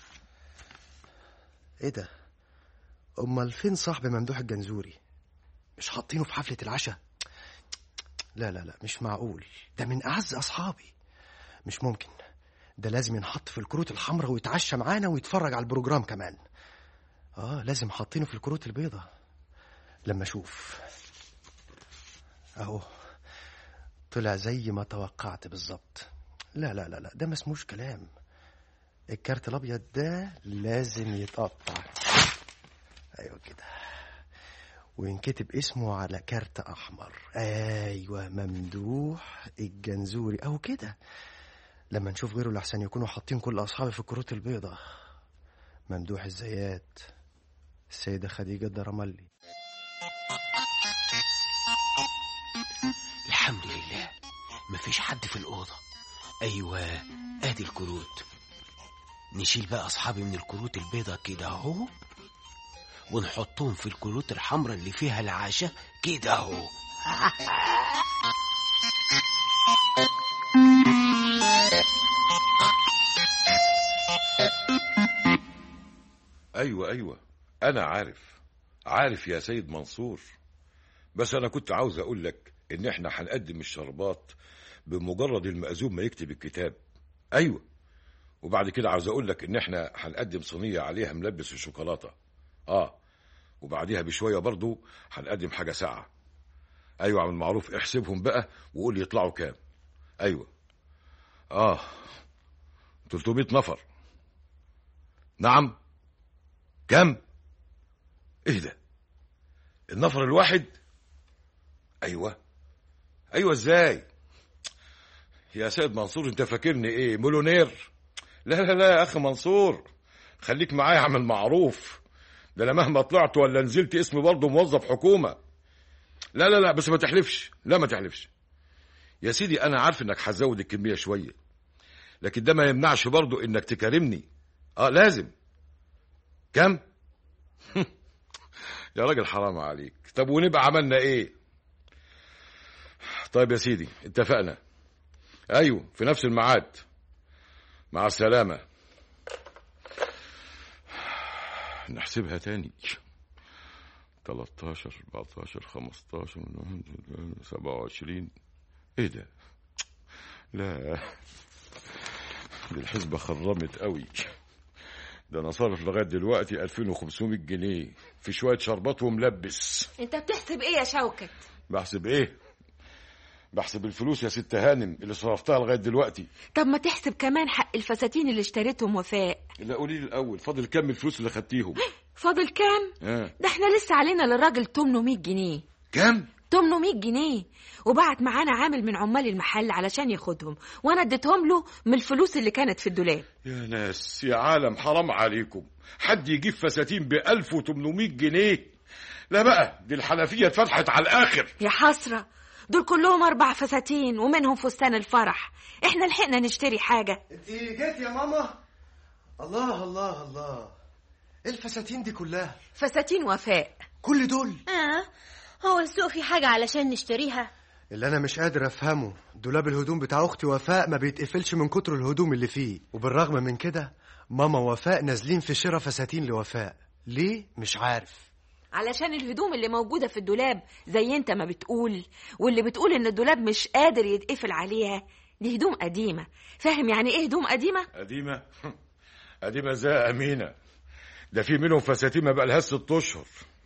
ايه ده امال فين صاحب ممدوح الجنزوري مش حاطينه في حفلة العشاء لا لا لا مش معقول ده من اعز اصحابي مش ممكن ده لازم ينحط في الكروت الحمراء ويتعشى معانا ويتفرج على البروجرام كمان اه لازم حاطينه في الكروت البيضة لما اشوف اهو طلع زي ما توقعت بالظبط لا لا لا لا ده ما اسموش كلام الكارت الابيض ده لازم يتقطع ايوه كده وينكتب اسمه على كارت احمر ايوه ممدوح الجنزوري او كده لما نشوف غيره لحسن يكونوا حاطين كل اصحابي في الكروت البيضة ممدوح الزيات السيدة خديجة الدرملي الحمد لله مفيش حد في الأوضة أيوة آدي الكروت نشيل بقى أصحابي من الكروت البيضة كده أهو ونحطهم في الكروت الحمراء اللي فيها العشاء كده أهو ايوه ايوه انا عارف عارف يا سيد منصور بس انا كنت عاوز اقول لك ان احنا هنقدم الشربات بمجرد المأذون ما يكتب الكتاب ايوه وبعد كده عاوز اقول لك ان احنا هنقدم صينيه عليها ملبس الشوكولاته اه وبعديها بشويه برضو هنقدم حاجه ساقعه ايوه عم المعروف احسبهم بقى وقول لي يطلعوا كام ايوه اه 300 نفر نعم كم ايه ده النفر الواحد ايوه ايوه ازاي يا سيد منصور انت فاكرني ايه مليونير لا لا لا يا اخي منصور خليك معايا اعمل معروف ده انا مهما طلعت ولا نزلت اسمي برضه موظف حكومه لا لا لا بس ما تحلفش لا ما تحلفش يا سيدي انا عارف انك هتزود الكميه شويه لكن ده ما يمنعش برضه انك تكرمني اه لازم كم يا راجل حرام عليك طب ونبقى عملنا ايه طيب يا سيدي اتفقنا ايوه في نفس الميعاد مع السلامه نحسبها تاني 13 14 15 27 ايه ده لا دي الحسبة خرمت قوي ده انا صارف لغايه دلوقتي 2500 جنيه في شويه شربات وملبس انت بتحسب ايه يا شوكت بحسب ايه بحسب الفلوس يا ست هانم اللي صرفتها لغايه دلوقتي طب ما تحسب كمان حق الفساتين اللي اشتريتهم وفاء لا قولي لي الاول فاضل كام الفلوس اللي خدتيهم فاضل كام اه ده احنا لسه علينا للراجل 800 جنيه كام 800 جنيه وبعت معانا عامل من عمال المحل علشان ياخدهم وانا اديتهم له من الفلوس اللي كانت في الدولاب يا ناس يا عالم حرام عليكم حد يجيب فساتين ب 1800 جنيه لا بقى دي الحنفيه اتفتحت على الاخر يا حسرة دول كلهم أربع فساتين ومنهم فستان الفرح احنا لحقنا نشتري حاجة انت جيت يا ماما الله الله الله ايه الفساتين دي كلها فساتين وفاء كل دول اه هو السوق في حاجة علشان نشتريها اللي انا مش قادر افهمه دولاب الهدوم بتاع اختي وفاء ما بيتقفلش من كتر الهدوم اللي فيه وبالرغم من كده ماما وفاء نازلين في شراء فساتين لوفاء ليه مش عارف علشان الهدوم اللي موجودة في الدولاب زي انت ما بتقول واللي بتقول ان الدولاب مش قادر يتقفل عليها دي هدوم قديمة فاهم يعني ايه هدوم قديمة؟ قديمه قديمه زي امينه ده في منهم فساتين ما بقالهاش ست اشهر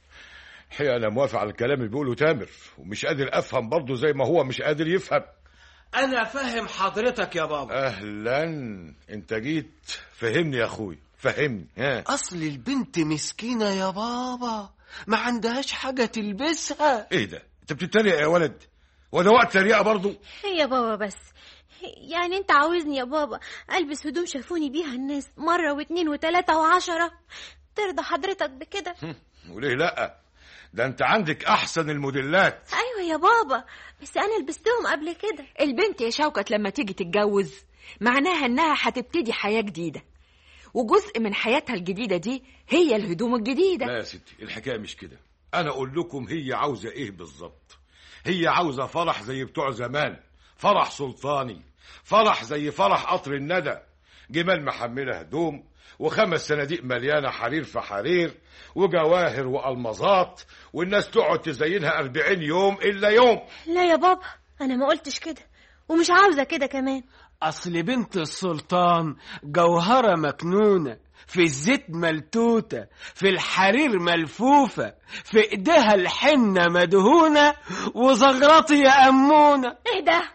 الحقيقه انا موافق على الكلام اللي بيقوله تامر ومش قادر افهم برضه زي ما هو مش قادر يفهم أنا فاهم حضرتك يا بابا اهلا انت جيت فهمني يا اخوي فهمني ها أصل البنت مسكينة يا بابا ما عندهاش حاجة تلبسها ايه ده انت بتتريق يا ولد وده وقت تريقه برضه يا بابا بس يعني انت عاوزني يا بابا البس هدوم شافوني بيها الناس مرة واتنين وتلاتة وعشرة ترضى حضرتك بكده وليه لا ده انت عندك احسن الموديلات ايوه يا بابا بس انا لبستهم قبل كده البنت يا شوكت لما تيجي تتجوز معناها انها هتبتدي حياة جديدة وجزء من حياتها الجديدة دي هي الهدوم الجديدة لا يا ستي الحكايه مش كده انا اقول لكم هي عاوزه ايه بالظبط هي عاوزه فرح زي بتوع زمان فرح سلطاني فرح زي فرح قطر الندى جمال محمله هدوم وخمس صناديق مليانه حرير في حرير وجواهر والمظات والناس تقعد تزينها أربعين يوم الا يوم لا يا بابا انا ما قلتش كده ومش عاوزة كده كمان أصل بنت السلطان جوهرة مكنونة في الزيت ملتوتة في الحرير ملفوفة في ايديها الحنة مدهونة وزغرطي يا أمونة ايه ده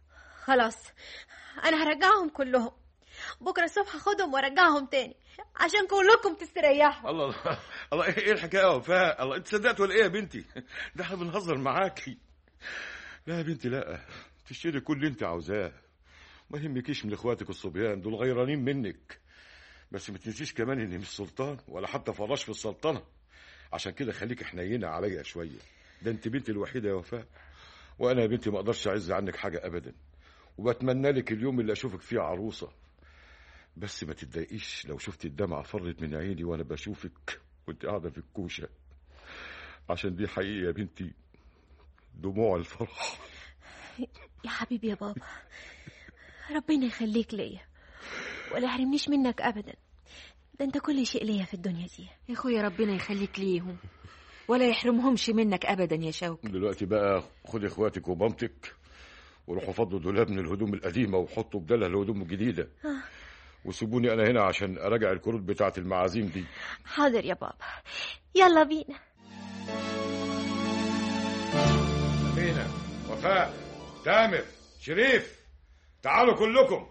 خلاص انا هرجعهم كلهم بكرة الصبح هاخدهم وارجعهم تاني عشان كلكم تستريحوا الله الله الله ايه الحكايه يا وفاء الله انت صدقت ولا ايه يا بنتي ده احنا بنهزر معاكي لا يا بنتي لا تشتري كل اللي انت عاوزاه ما يهمكيش من اخواتك الصبيان دول غيرانين منك بس ما تنسيش كمان اني مش سلطان ولا حتى فراش في السلطنه عشان كده خليك حنينه عليا شويه ده انت بنتي الوحيده يا وفاء وانا يا بنتي ما اقدرش اعز عنك حاجه ابدا وبتمنى لك اليوم اللي اشوفك فيه عروسه بس ما تتضايقيش لو شفت الدمعه فرت من عيني وانا بشوفك وانت قاعده في الكوشه عشان دي حقيقه يا بنتي دموع الفرح يا حبيبي يا بابا ربنا يخليك ليا ولا يحرمنيش منك ابدا ده انت كل شيء ليا في الدنيا دي يا اخويا ربنا يخليك ليهم ولا يحرمهمش منك ابدا يا شوقي دلوقتي بقى خد اخواتك ومامتك وروحوا فضوا دولاب من الهدوم القديمه وحطوا بدلها الهدوم الجديده وسيبوني انا هنا عشان اراجع الكروت بتاعه المعازيم دي حاضر يا بابا يلا بينا أمينة وفاء تامر شريف تعالوا كلكم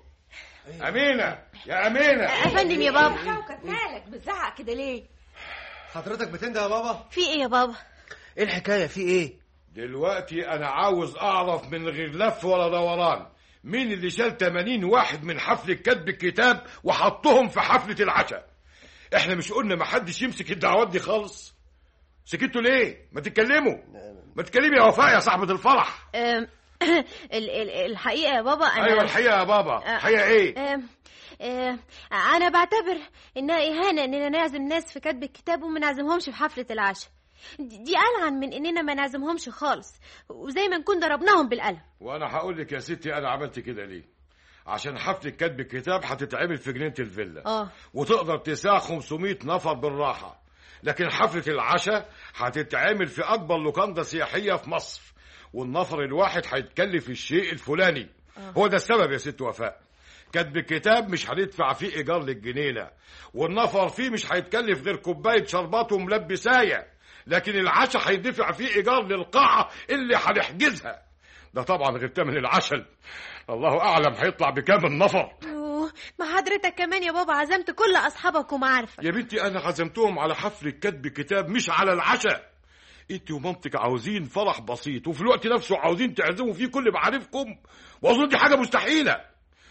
أمينة يا أمينة افندم يا بابا شوكت مالك بتزعق كده ليه حضرتك بتنده يا بابا في ايه يا بابا ايه الحكايه في ايه دلوقتي أنا عاوز أعرف من غير لف ولا دوران مين اللي شال 80 واحد من حفلة كتب الكتاب وحطهم في حفلة العشاء احنا مش قلنا ما حدش يمسك الدعوات دي خالص سكتوا ليه ما تتكلموا ما تتكلمي يا وفاء يا صاحبة الفرح أم، ال- ال- الحقيقه يا بابا انا ايوه الحقيقة يا بابا الحقيقة ايه أم، أم، انا بعتبر انها اهانه اننا نعزم ناس في كتب الكتاب وما نعزمهمش في حفله العشاء دي دي ألعن من اننا ما نعزمهمش خالص وزي ما نكون ضربناهم بالقلم وانا هقول لك يا ستي انا عملت كده ليه عشان حفلة كتب الكتاب هتتعمل في جنينة الفيلا اه وتقدر تساع 500 نفر بالراحة لكن حفلة العشاء هتتعمل في أكبر لوكاندا سياحية في مصر والنفر الواحد هيتكلف الشيء الفلاني هو ده السبب يا ست وفاء كتب الكتاب مش هندفع فيه إيجار للجنينة والنفر فيه مش هيتكلف غير كوباية شربات وملبساية لكن العشاء هيدفع فيه إيجار للقاعة اللي هنحجزها ده طبعا غير تمن العشاء الله أعلم هيطلع بكام النفر أوه، ما حضرتك كمان يا بابا عزمت كل اصحابك ومعارفك يا بنتي انا عزمتهم على حفل كتب كتاب مش على العشاء انت ومامتك عاوزين فرح بسيط وفي الوقت نفسه عاوزين تعزموا فيه كل معارفكم واظن دي حاجه مستحيله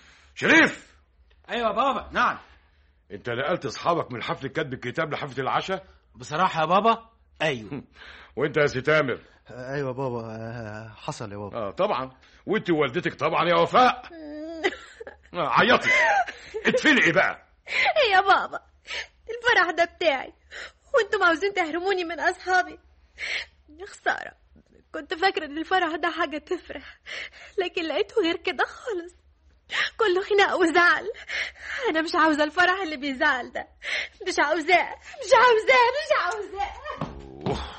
شريف ايوه يا بابا نعم انت نقلت اصحابك من حفل كتب الكتاب لحفله العشاء بصراحه يا بابا ايوه وانت يا سي تامر ايوه يا بابا آه، حصل يا بابا اه طبعا وانت ووالدتك طبعا يا وفاء آه عيطي اتفلقي بقى يا بابا الفرح ده بتاعي وانتم عاوزين تحرموني من اصحابي يا خساره كنت فاكره ان الفرح ده حاجه تفرح لكن لقيته غير كده خالص كله خناق وزعل انا مش عاوزه الفرح اللي بيزعل ده مش عاوزاه مش عاوزاه مش عاوزاه أوه.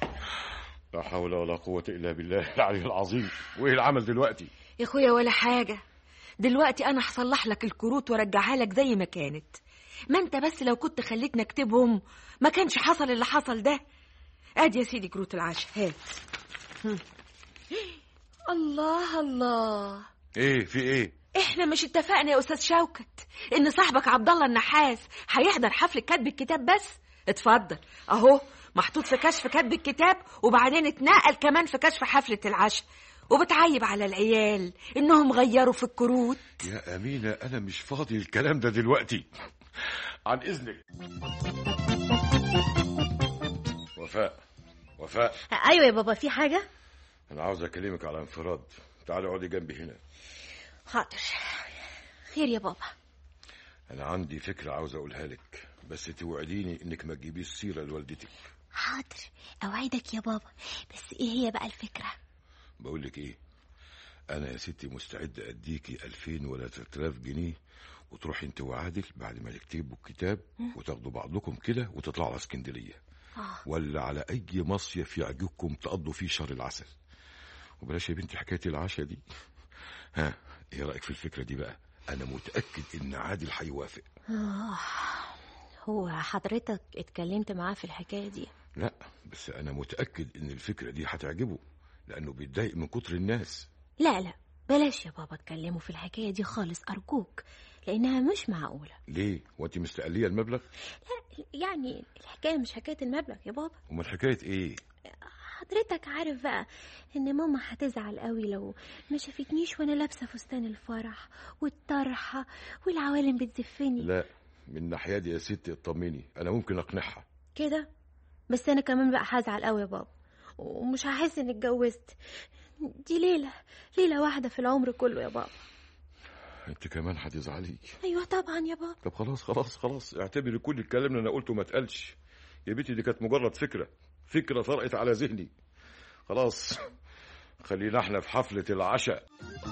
لا حول ولا قوه الا بالله العلي العظيم وايه العمل دلوقتي يا اخويا ولا حاجة دلوقتي انا هصلح لك الكروت وارجعها لك زي ما كانت ما انت بس لو كنت خليتني اكتبهم ما كانش حصل اللي حصل ده ادي يا سيدي كروت العشاء هات هم. الله الله ايه في ايه احنا مش اتفقنا يا استاذ شوكت ان صاحبك عبد الله النحاس هيحضر حفله كتب الكتاب بس اتفضل اهو محطوط في كشف كتب الكتاب وبعدين اتنقل كمان في كشف حفله العشاء وبتعيب على العيال انهم غيروا في الكروت يا أمينة أنا مش فاضي الكلام ده دلوقتي عن إذنك وفاء وفاء ايوه يا بابا في حاجه أنا عاوز أكلمك على انفراد تعالي اقعدي جنبي هنا حاضر خير يا بابا أنا عندي فكرة عاوز أقولها لك بس توعديني إنك ما تجيبيش سيرة لوالدتك حاضر اوعدك يا بابا بس ايه هي بقى الفكره بقول لك إيه أنا يا ستي مستعد أديكي 2000 ولا 3000 جنيه وتروحي أنت وعادل بعد ما تكتبوا الكتاب وتاخدوا بعضكم كده وتطلعوا على اسكندرية اه ولا على أي مصيف يعجبكم تقضوا فيه شهر العسل وبلاش يا بنتي حكاية العشاء دي ها ايه رأيك في الفكرة دي بقى أنا متأكد إن عادل هيوافق آه. هو حضرتك اتكلمت معاه في الحكايه دي لا بس أنا متأكد إن الفكرة دي هتعجبه لأنه بيتضايق من كتر الناس لا لا بلاش يا بابا اتكلموا في الحكايه دي خالص ارجوك لانها مش معقوله ليه وانت مستقلية المبلغ يعني الحكايه مش حكايه المبلغ يا بابا امال حكاية ايه حضرتك عارف بقى ان ماما هتزعل قوي لو ما شافتنيش وانا لابسه فستان الفرح والطرحه والعوالم بتزفني لا من الناحية دي يا ستي اطمني أنا ممكن أقنعها كده بس انا كمان بقى هزعل قوي يا بابا ومش هحس اني اتجوزت دي ليله ليله واحده في العمر كله يا بابا انت كمان هتزعلي ايوه طبعا يا بابا طب خلاص خلاص خلاص اعتبري كل الكلام اللي انا قلته ما اتقالش يا بنتي دي كانت مجرد فكره فكره طرقت على ذهني خلاص خلينا احنا في حفله العشاء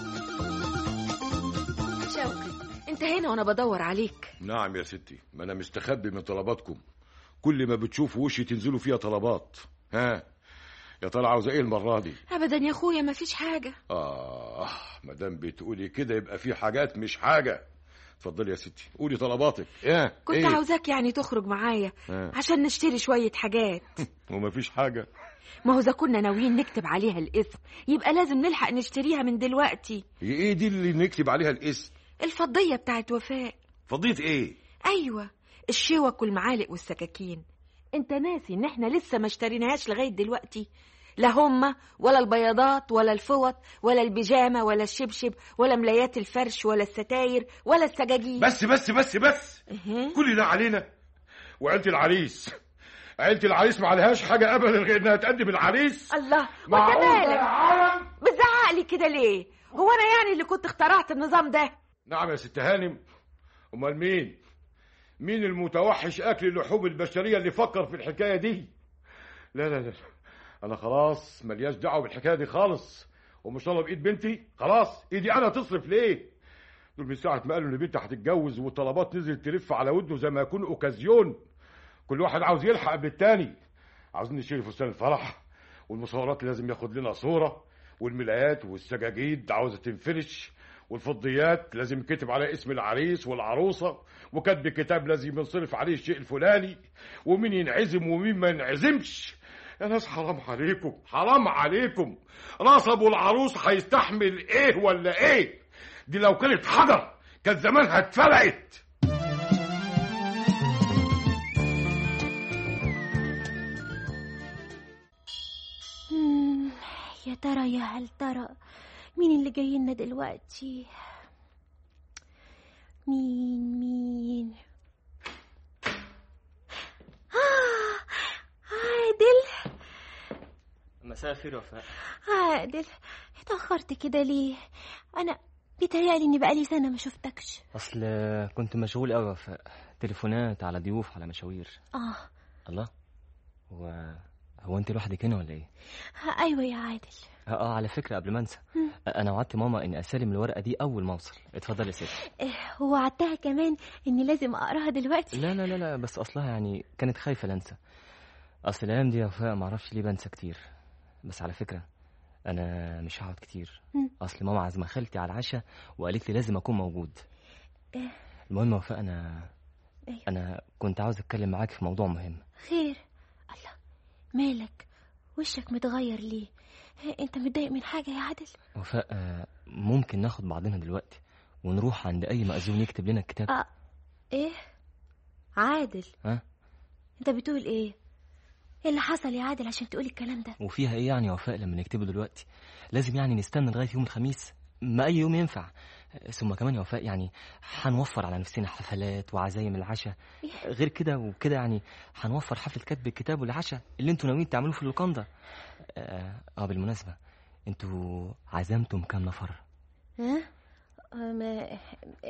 شوقي انت هنا وانا بدور عليك نعم يا ستي ما انا مستخبي من طلباتكم كل ما بتشوفوا وشي تنزلوا فيها طلبات ها يا ترى عاوزه ايه المره دي ابدا يا اخويا مفيش حاجه اه ما دام بتقولي كده يبقى في حاجات مش حاجه اتفضلي يا ستي قولي طلباتك ايه كنت إيه؟ عاوزاك يعني تخرج معايا آه. عشان نشتري شويه حاجات ومفيش حاجه ما هو اذا كنا ناويين نكتب عليها الاسم يبقى لازم نلحق نشتريها من دلوقتي هي ايه دي اللي نكتب عليها الاسم الفضيه بتاعت وفاء فضيت ايه ايوه الشوك والمعالق والسكاكين انت ناسي ان احنا لسه ما اشتريناهاش لغايه دلوقتي لا هما ولا البياضات ولا الفوط ولا البيجامه ولا الشبشب ولا ملايات الفرش ولا الستاير ولا السجاجيد بس بس بس بس إيه؟ كل ده علينا وعيلة العريس عيلة العريس ما عليهاش حاجة أبدا غير إنها تقدم العريس الله وانت معقول ده مالك العالم بتزعق لي كده ليه هو انا يعني اللي كنت اخترعت النظام ده نعم يا ست هانم أمال مين مين المتوحش أكل اللحوم البشرية اللي فكر في الحكاية دي لا لا لا أنا خلاص ملياش دعوة بالحكاية دي خالص ومش طالب إيد بنتي خلاص إيدي أنا تصرف ليه دول من ساعة ما قالوا إن بنتي هتتجوز والطلبات نزلت تلف على ودنه زي ما يكون أوكازيون كل واحد عاوز يلحق بالتاني عاوزين نشتري فستان الفرح والمصورات لازم ياخد لنا صورة والملايات والسجاجيد عاوزة تنفرش والفضيات لازم يكتب عليها اسم العريس والعروسة وكتب كتاب لازم ينصرف عليه الشيء الفلاني ومين ينعزم ومين ما ينعزمش يا ناس حرام عليكم حرام عليكم نصب العروس هيستحمل ايه ولا ايه دي لو كانت حجر كان زمانها اتفلقت مم، يا ترى يا هل ترى مين اللي جاي لنا دلوقتي مين مين آه عادل مساء الخير يا وفاء عادل اتأخرت كده ليه أنا بيتهيألي إني بقالي سنة ما شفتكش اصل كنت مشغول قوي يا وفاء تليفونات على ضيوف على مشاوير آه الله هو هو انت لوحدك هنا ولا ايه أيوة يا عادل اه آه، على فكره قبل ما انسى انا وعدت ماما اني اسلم الورقه دي اول ما اوصل اتفضل يا ستي إيه، ووعدتها كمان إني لازم أقراها دلوقتي لا لا لا لا بس اصلها يعني كانت خايفه انسى اصل الايام دي يا وفاء ما اعرفش ليه بنسى كتير بس على فكره انا مش هقعد كتير مم. اصل ماما عازمه خالتي على العشاء وقالت لي لازم اكون موجود إيه. المهم يا وفاء انا أيوة. انا كنت عاوز اتكلم معاك في موضوع مهم خير الله مالك وشك متغير ليه ها، انت متضايق من حاجة يا عادل وفاء آه، ممكن ناخد بعضنا دلوقتي ونروح عند اي مأذون يكتب لنا الكتاب آه. ايه عادل ها انت بتقول ايه ايه اللي حصل يا عادل عشان تقول الكلام ده وفيها ايه يعني يا وفاء لما نكتبه دلوقتي لازم يعني نستنى لغايه يوم الخميس ما اي يوم ينفع ثم كمان يا وفاء يعني هنوفر على نفسنا حفلات وعزايم العشاء غير كده وكده يعني هنوفر حفله كتب الكتاب والعشاء اللي انتوا ناويين تعملوه في اللوكاندا اه آه، بالمناسبه انتوا عزمتم كام نفر ها ما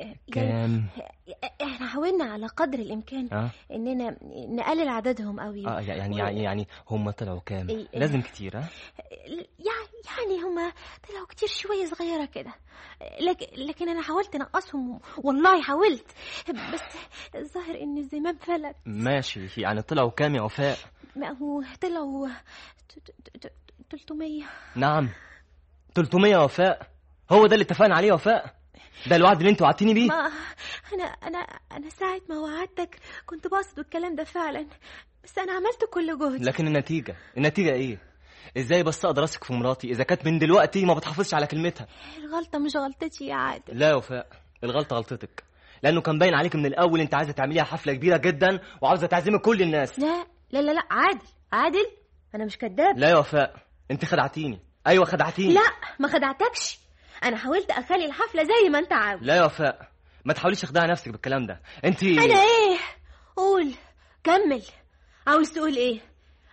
كام احنا حاولنا على قدر الامكان اه اننا نقلل عددهم قوي اه يعني يعني يعني هم طلعوا كام إيه، إيه. لازم كتير ها يعني يعني هما طلعوا كتير شوية صغيرة كده لكن لكن أنا حاولت أنقصهم والله حاولت بس الظاهر إن الزمام فلت ماشي يعني طلعوا كام يا وفاء ما هو طلعوا ت- ت- ت- 300 نعم 300 يا وفاء هو ده اللي اتفقنا عليه يا وفاء ده الوعد اللي انتوا وعدتيني بيه ما أنا أنا أنا ساعة ما وعدتك كنت بقصد الكلام ده فعلا بس أنا عملت كل جهد لكن النتيجة النتيجة ايه ازاي بس اقدر اثق في مراتي اذا كانت من دلوقتي ما بتحافظش على كلمتها الغلطة مش غلطتي يا عادل لا يا وفاء الغلطة غلطتك لانه كان باين عليك من الاول انت عايزة تعمليها حفلة كبيرة جدا وعاوزة تعزمي كل الناس لا لا لا لا عادل عادل أنا مش كذاب لا يا وفاء انت خدعتيني ايوه خدعتيني لا ما خدعتكش أنا حاولت أخلي الحفلة زي ما أنت عاوز لا يا وفاء ما تحاوليش تخدعي نفسك بالكلام ده انت انا ايه قول كمل عاوز تقول ايه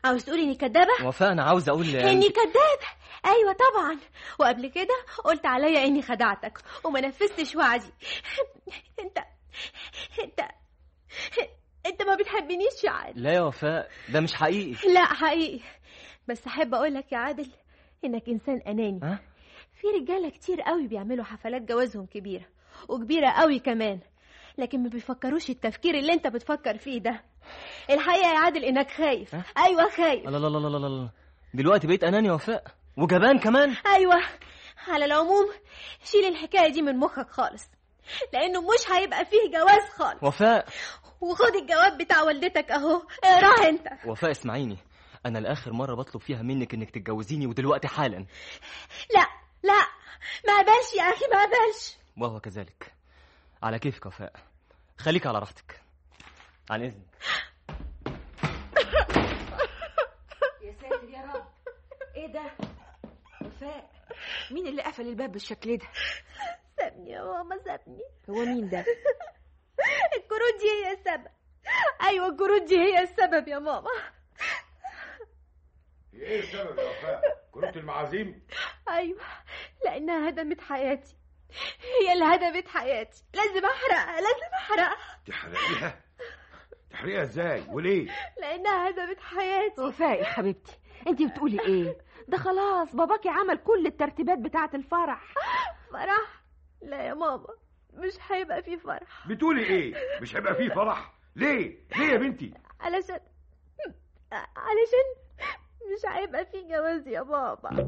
عاوز تقولي اني كدابه وفاء انا عاوز اقول اني كدابه ايوه طبعا وقبل كده قلت عليا اني خدعتك وما نفذتش وعدي انت انت انت ما بتحبنيش يا عادل لا يا وفاء ده مش حقيقي لا حقيقي بس احب اقول لك يا عادل انك انسان اناني ها في رجاله كتير قوي بيعملوا حفلات جوازهم كبيره وكبيره قوي كمان لكن ما بيفكروش التفكير اللي انت بتفكر فيه ده الحقيقه يا عادل انك خايف ها؟ ايوه خايف لا لا لا لا لا لا دلوقتي بقيت اناني يا وفاء وجبان كمان ايوه على العموم شيل الحكايه دي من مخك خالص لانه مش هيبقى فيه جواز خالص وفاء وخد الجواب بتاع والدتك اهو اقراه انت وفاء اسمعيني انا لاخر مره بطلب فيها منك انك تتجوزيني ودلوقتي حالا لا لا ما قبلش يا اخي ما قبلش وهو كذلك على كيفك يا وفاء خليك على راحتك عن اذنك يا ساتر يا رب ايه ده وفاء مين اللي قفل الباب بالشكل ده سابني يا ماما سابني هو مين ده الكروت دي هي السبب ايوه الكروت دي هي السبب يا ماما ايه السبب يا وفاء كروت المعازيم ايوه لانها هدمت حياتي هي اللي هدمت حياتي لازم احرقها لازم احرقها تحرقيها تحرقيها ازاي وليه لانها هدمت حياتي وفاء يا حبيبتي انت بتقولي ايه ده خلاص باباكي عمل كل الترتيبات بتاعه الفرح فرح لا يا ماما مش هيبقى في فرح بتقولي ايه مش هيبقى فيه فرح ليه ليه يا بنتي علشان علشان مش هيبقى في جواز يا بابا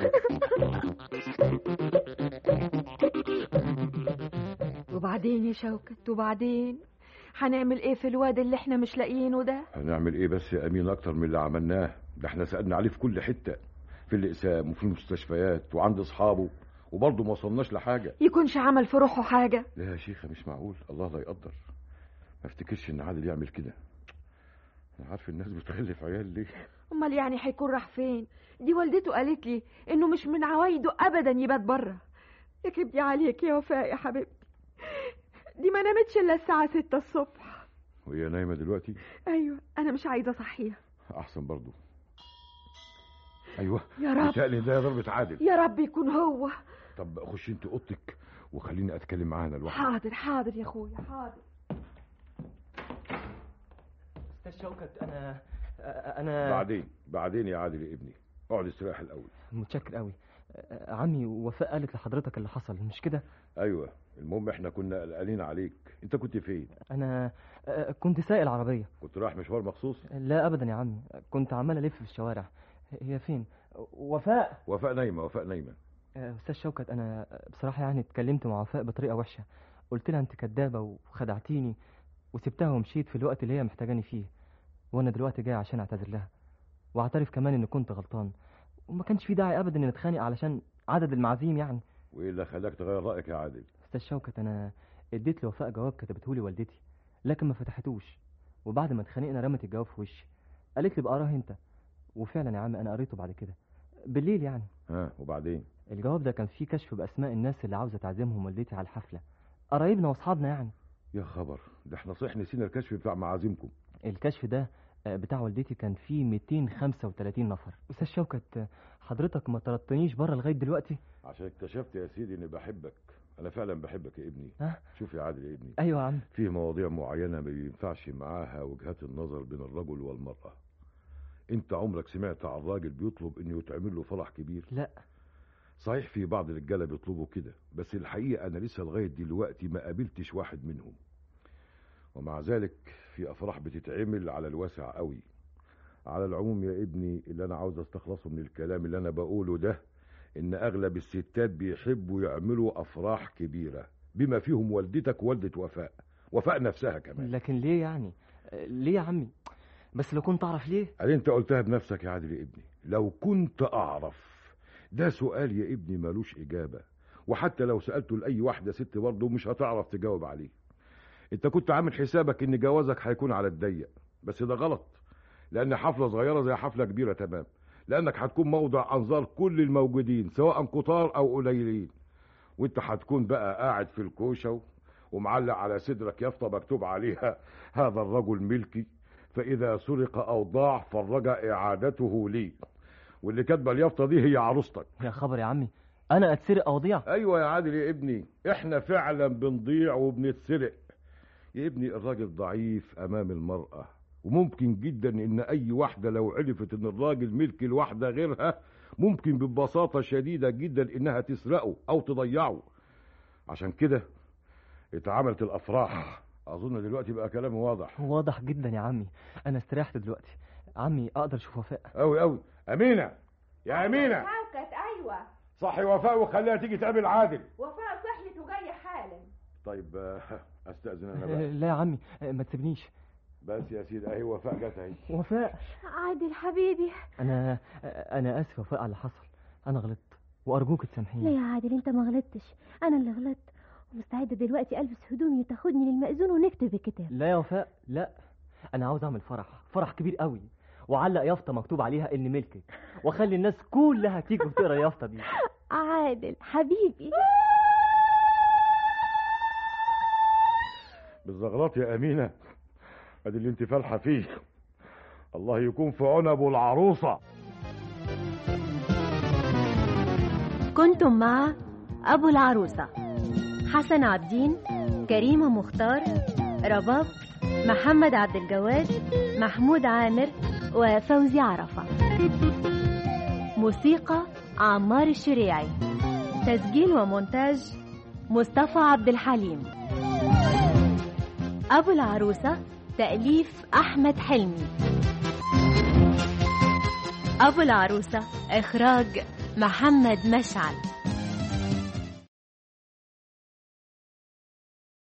وبعدين يا شوكت وبعدين هنعمل ايه في الواد اللي احنا مش لاقيينه ده هنعمل ايه بس يا امين اكتر من اللي عملناه ده احنا سالنا عليه في كل حته في الاقسام وفي المستشفيات وعند اصحابه وبرضه ما وصلناش لحاجه يكونش عمل في روحه حاجه لا يا شيخه مش معقول الله لا يقدر ما افتكرش ان عادل يعمل كده انا عارف الناس بتغل في عيال ليه امال يعني هيكون راح فين دي والدته قالت لي انه مش من عوايده ابدا يبات بره يا كبدي عليك يا وفاء يا حبيبتي دي ما نامتش الا الساعه ستة الصبح وهي نايمه دلوقتي ايوه انا مش عايزه اصحيها احسن برضه ايوه يا رب متهيألي ده ضربة عادل يا رب يكون هو طب خش انت اوضتك وخليني اتكلم معاه انا لوحدي حاضر حاضر يا اخويا حاضر استاذ شوكت انا انا بعدين بعدين يا عادل يا ابني اقعد استريح الاول متشكر قوي عمي وفاء قالت لحضرتك اللي حصل مش كده ايوه المهم احنا كنا قلقانين عليك انت كنت فين انا كنت سايق العربيه كنت رايح مشوار مخصوص لا ابدا يا عمي كنت عمال الف في الشوارع هي فين وفاء وفاء نايمه وفاء نايمه استاذ شوكت انا بصراحه يعني اتكلمت مع وفاء بطريقه وحشه قلت لها انت كدابه وخدعتيني وسبتها ومشيت في الوقت اللي هي محتاجاني فيه وانا دلوقتي جاي عشان اعتذر لها واعترف كمان اني كنت غلطان وما كانش في داعي ابدا ان نتخانق علشان عدد المعازيم يعني وايه اللي خلاك تغير رايك يا عادل استاذ شوكت انا اديت لوفاء جواب كتبته لي والدتي لكن ما فتحتوش وبعد ما اتخانقنا رمت الجواب في وشي قالت لي بقراه انت وفعلا يا عم انا قريته بعد كده بالليل يعني ها وبعدين الجواب ده كان فيه كشف باسماء الناس اللي عاوزه تعزمهم والدتي على الحفله قرايبنا واصحابنا يعني يا خبر ده احنا صحيح نسينا الكشف بتاع معازيمكم الكشف ده بتاع والدتي كان فيه 235 نفر استاذ شوكت حضرتك ما طردتنيش بره لغايه دلوقتي عشان اكتشفت يا سيدي اني بحبك انا فعلا بحبك يا ابني ها شوف يا عادل يا ابني ايوه يا عم في مواضيع معينه ما ينفعش معاها وجهات النظر بين الرجل والمراه انت عمرك سمعت عن راجل بيطلب انه يتعمل له فرح كبير لا صحيح في بعض الرجاله بيطلبوا كده بس الحقيقه انا لسه لغايه دلوقتي ما قابلتش واحد منهم ومع ذلك في افراح بتتعمل على الواسع قوي على العموم يا ابني اللي انا عاوز استخلصه من الكلام اللي انا بقوله ده ان اغلب الستات بيحبوا يعملوا افراح كبيره بما فيهم والدتك ووالده وفاء وفاء نفسها كمان لكن ليه يعني ليه يا عمي بس لو كنت اعرف ليه قال انت قلتها بنفسك يا عادل يا ابني لو كنت اعرف ده سؤال يا ابني ملوش اجابه وحتى لو سالته لاي واحده ست برضه مش هتعرف تجاوب عليه انت كنت عامل حسابك ان جوازك هيكون على الضيق بس ده غلط لان حفله صغيره زي حفله كبيره تمام لانك هتكون موضع انظار كل الموجودين سواء كتار او قليلين وانت هتكون بقى قاعد في الكوشه ومعلق على صدرك يافطه مكتوب عليها هذا الرجل ملكي فإذا سرق أو ضاع فالرجا إعادته لي واللي كاتبة اليافطة دي هي عروستك يا خبر يا عمي انا اتسرق او اضيع أيوة يا عادل يا ابني إحنا فعلا بنضيع وبنتسرق يا ابني الراجل ضعيف أمام المرأة وممكن جدا إن أي واحدة لو عرفت إن الراجل ملك الواحدة غيرها ممكن ببساطة شديدة جدا إنها تسرقه أو تضيعه عشان كده اتعملت الأفراح أظن دلوقتي بقى كلامي واضح واضح جدا يا عمي انا استريحت دلوقتي عمي اقدر اشوف وفاء أوي أوي أمينة يا أمينة حاكت ايوه صحي وفاء وخليها تيجي تقابل عادل وفاء صحيت وجايه حالا طيب آه، أستأذن أنا بقى لا يا عمي ما تسيبنيش بس يا سيدي أهي وفاء جت أهي وفاء عادل حبيبي انا انا اسف وفاء على اللي حصل انا غلطت وارجوك لا تسامحيني يا عادل انت ما غلطتش انا اللي غلطت ومستعدة دلوقتي البس هدومي وتاخدني للمأذون ونكتب الكتاب لا يا وفاء لا انا عاوز اعمل فرح فرح كبير قوي وعلق يافطه مكتوب عليها ان ملكك واخلي الناس كلها تيجي وتقرا اليافطه دي عادل حبيبي بالزغلات يا أمينة أدي اللي انت فالحة فيه الله يكون في عون أبو العروسة كنتم مع أبو العروسة حسن عبدين كريمة مختار رباب محمد عبد الجواد محمود عامر وفوزي عرفة موسيقى عمار الشريعي تسجيل ومونتاج مصطفى عبد الحليم أبو العروسة تأليف أحمد حلمي أبو العروسة إخراج محمد مشعل